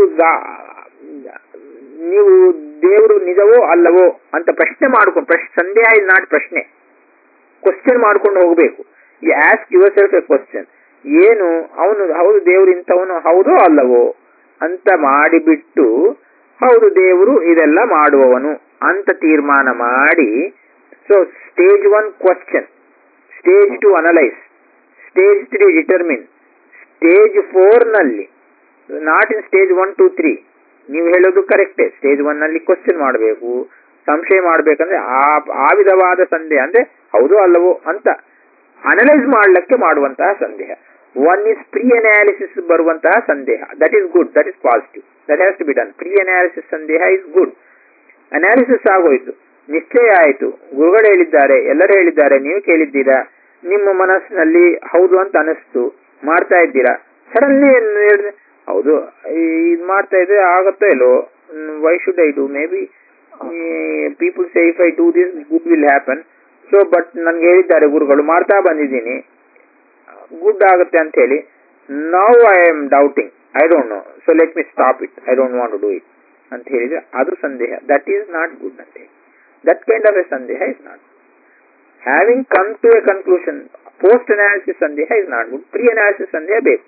ನೀವು ದೇವರು ನಿಜವೋ ಅಲ್ಲವೋ ಅಂತ ಪ್ರಶ್ನೆ ಮಾಡ್ಕೊಂಡು ಪ್ರಶ್ನೆ ಸಂದೇಹ ಇಸ್ ನಾಟ್ ಪ್ರಶ್ನೆ ಕ್ವಶನ್ ಮಾಡ್ಕೊಂಡು ಹೋಗಬೇಕು you ask yourself a question ಏನು ಅವನು ಹೌದು ದೇವರು ಇಂಥವನು ಹೌದೋ ಅಲ್ಲವೋ ಅಂತ ಮಾಡಿಬಿಟ್ಟು ಹೌದು ದೇವರು ಇದೆಲ್ಲ ಮಾಡುವವನು ಅಂತ ತೀರ್ಮಾನ ಮಾಡಿ so stage one question stage two analyse stage three determine stage four ನಲ್ಲಿ not in stage one two three ನೀವು ಹೇಳೋದು ಕರೆಕ್ಟೇ ಸ್ಟೇಜ್ ಒನ್ ನಲ್ಲಿ ಕ್ವಶನ್ ಮಾಡಬೇಕು ಸಂಶಯ ಮಾಡ್ಬೇಕಂದ್ರೆ ಆ ಆ ವಿಧವಾದ ಸಂದೇಹ ಅಂದ್ರೆ ಹೌದು ಅಲ್ಲವೋ ಅಂತ ಅನಲೈಸ್ ಮಾಡ್ಲಿಕ್ಕೆ ಮಾಡುವಂತಹ ಸಂದೇಹ ಒನ್ ಇಸ್ ಪ್ರೀ ಅನಾಲಿಸಿಸ್ ಬರುವಂತಹ ಸಂದೇಹ that is good that is positive that has to be done pre analysis ಸಂದೇಹ ಇಸ್ ಗುಡ್ ಅನಾಲಿಸಿಸ್ ಆಗೋಯ್ತು ನಿಶ್ಚಯ ಆಯಿತು ಗುರುಗಳು ಹೇಳಿದ್ದಾರೆ ಎಲ್ಲರೂ ಹೇಳಿದ್ದಾರೆ ನೀವು ಕೇಳಿದ್ದೀರಾ ನಿಮ್ಮ ಮನಸ್ಸಿನಲ್ಲಿ ಹೌದು ಅಂತ ಅನಿಸ್ತು ಮಾಡ್ತಾ ಇದ್ದೀರಾ ಸಡನ್ಲಿ ಹೌದು ಇದು ಮಾಡ್ತಾ ಇದ್ರೆ ಆಗತ್ತೋ ಇಲ್ಲೋ why should I do maybe people say if I do this good will happen so but ನನ್ಗೆ ಹೇಳಿದ್ದಾರೆ ಗುರುಗಳು ಮಾಡ್ತಾ ಬಂದಿದ್ದೀನಿ ಗುಡ್ ಆಗುತ್ತೆ ಅಂತ ಹೇಳಿ now I am doubting I don't know so let me stop it I don't want to do it ಅಂತ ಹೇಳಿದ್ರೆ ಅದು ಸಂದೇಹ ದಟ್ ಈಸ್ ನಾಟ್ ಗುಡ್ ಅಂತ ಹೇಳಿ ದಟ್ ಕೈಂಡ್ ಆಫ್ ಎ ಸಂದೇಹ is not having come to a conclusion post analysis ಸಂದೇಹ is not good pre analysis ಸಂದೇಹ ಬೇಕು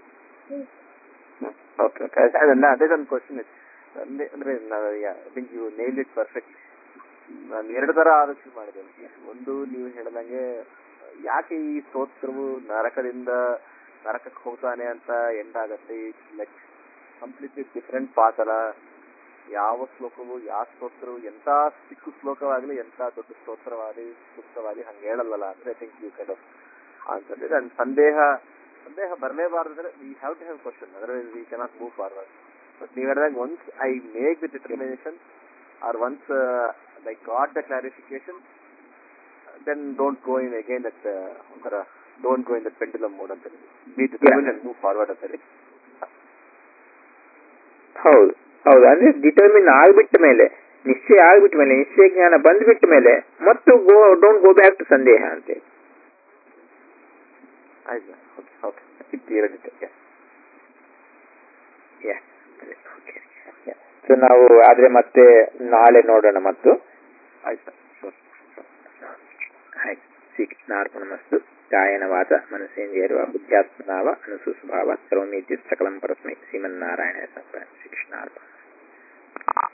ಓಕೆ ಓಕೆ ಅದಲ್ಲ ಅದೇ ನನ್ನ ಕ್ವಶನ್ ಅಂದ್ರೆ ಅಂದ್ರೆ I think you nail it perfect ನಾನು ಎರಡು ತರ ಆಲೋಚನೆ ಮಾಡಿದೆ ಒಂದು ನೀವು ಹೇಳ್ದಂಗೆ ಯಾಕೆ ಈ ಸ್ತೋತ್ರವು ನರಕದಿಂದ ನರಕಕ್ಕೆ ಹೋಗ್ತಾನೆ ಅಂತ ಎಂಡ್ ಆಗತ್ತೆ ಲೈಕ್ ಕಂಪ್ಲೀಟ್ಲಿ ಡಿಫ್ರೆಂಟ್ ಪಾತಲ ಯಾವ ಶ್ಲೋಕವು ಯಾವ ಸ್ತೋತ್ರವು ಎಂತ ಚಿಕ್ಕ ಶ್ಲೋಕವಾಗಲಿ ಎಂತ ದೊಡ್ಡ ಸ್ತೋತ್ರವಾಗಲಿ ಸೂಕ್ತವಾಗಲಿ ಹಂಗೆ ಹೇಳಲ್ಲ ಅಂದ್ರೆ I think you kind of answer ಇದೆ ಅಂಡ್ ಸಂದೇಹ ಸಂದೇಹ ಬರಲೇಬಾರ್ದು ಅಂದ್ರೆ we have to have question otherwise we cannot move forward but ನೀವು ಹೇಳಿದಾಗ once I make the determination or once I got the clarification then don't go in again that ಒಂಥರ don't go in that pendulum mode ಅಂತ be determine and move forward ಅಂತ ಹೇಳಿ ಹೌದು ಹೌದು ಅಂದ್ರೆ determine ಆಗ್ಬಿಟ್ಟ ಮೇಲೆ ನಿಶ್ಚಯ ಆಗ್ಬಿಟ್ಟ ಮೇಲೆ ನಿಶ್ಚಯ ಜ್ಞಾನ ಬಂದ್ಬಿಟ್ಟ ಮೇಲೆ ಮತ್ತು go don't go back to ಸಂದೇಹ ಅಂತೇಳಿ ಆಯ್ತು ಓಕೆ ಓಕೆ ಇದು ಎರಡಿದೆ ಸೊ ನಾವು ಆದ್ರೆ ಮತ್ತೆ ನಾಳೆ ನೋಡೋಣ ಮತ್ತು ಆಯ್ತು ಸರ್ ಆಯ್ತು ಶ್ರೀಕೃಷ್ಣಾರ್ಪಣಮಸ್ತು ಕಾಯನವಾದ ಮನಸ್ಸೇಂದ್ರಿಯರುವ ಬುದ್ಧ್ಯಾತ್ಮನಾವ ಅನುಸು ಸ್ವಭಾವ ಕರೋಮಿ ಸಕಲಂ ಪರಸ್ಮೈ ಶ್ರೀಮನ್ನಾರಾಯಣ ಸಂಪ್ರಾಯ ಶ್ರೀಕೃಷ್ಣಾರ್ಪಣ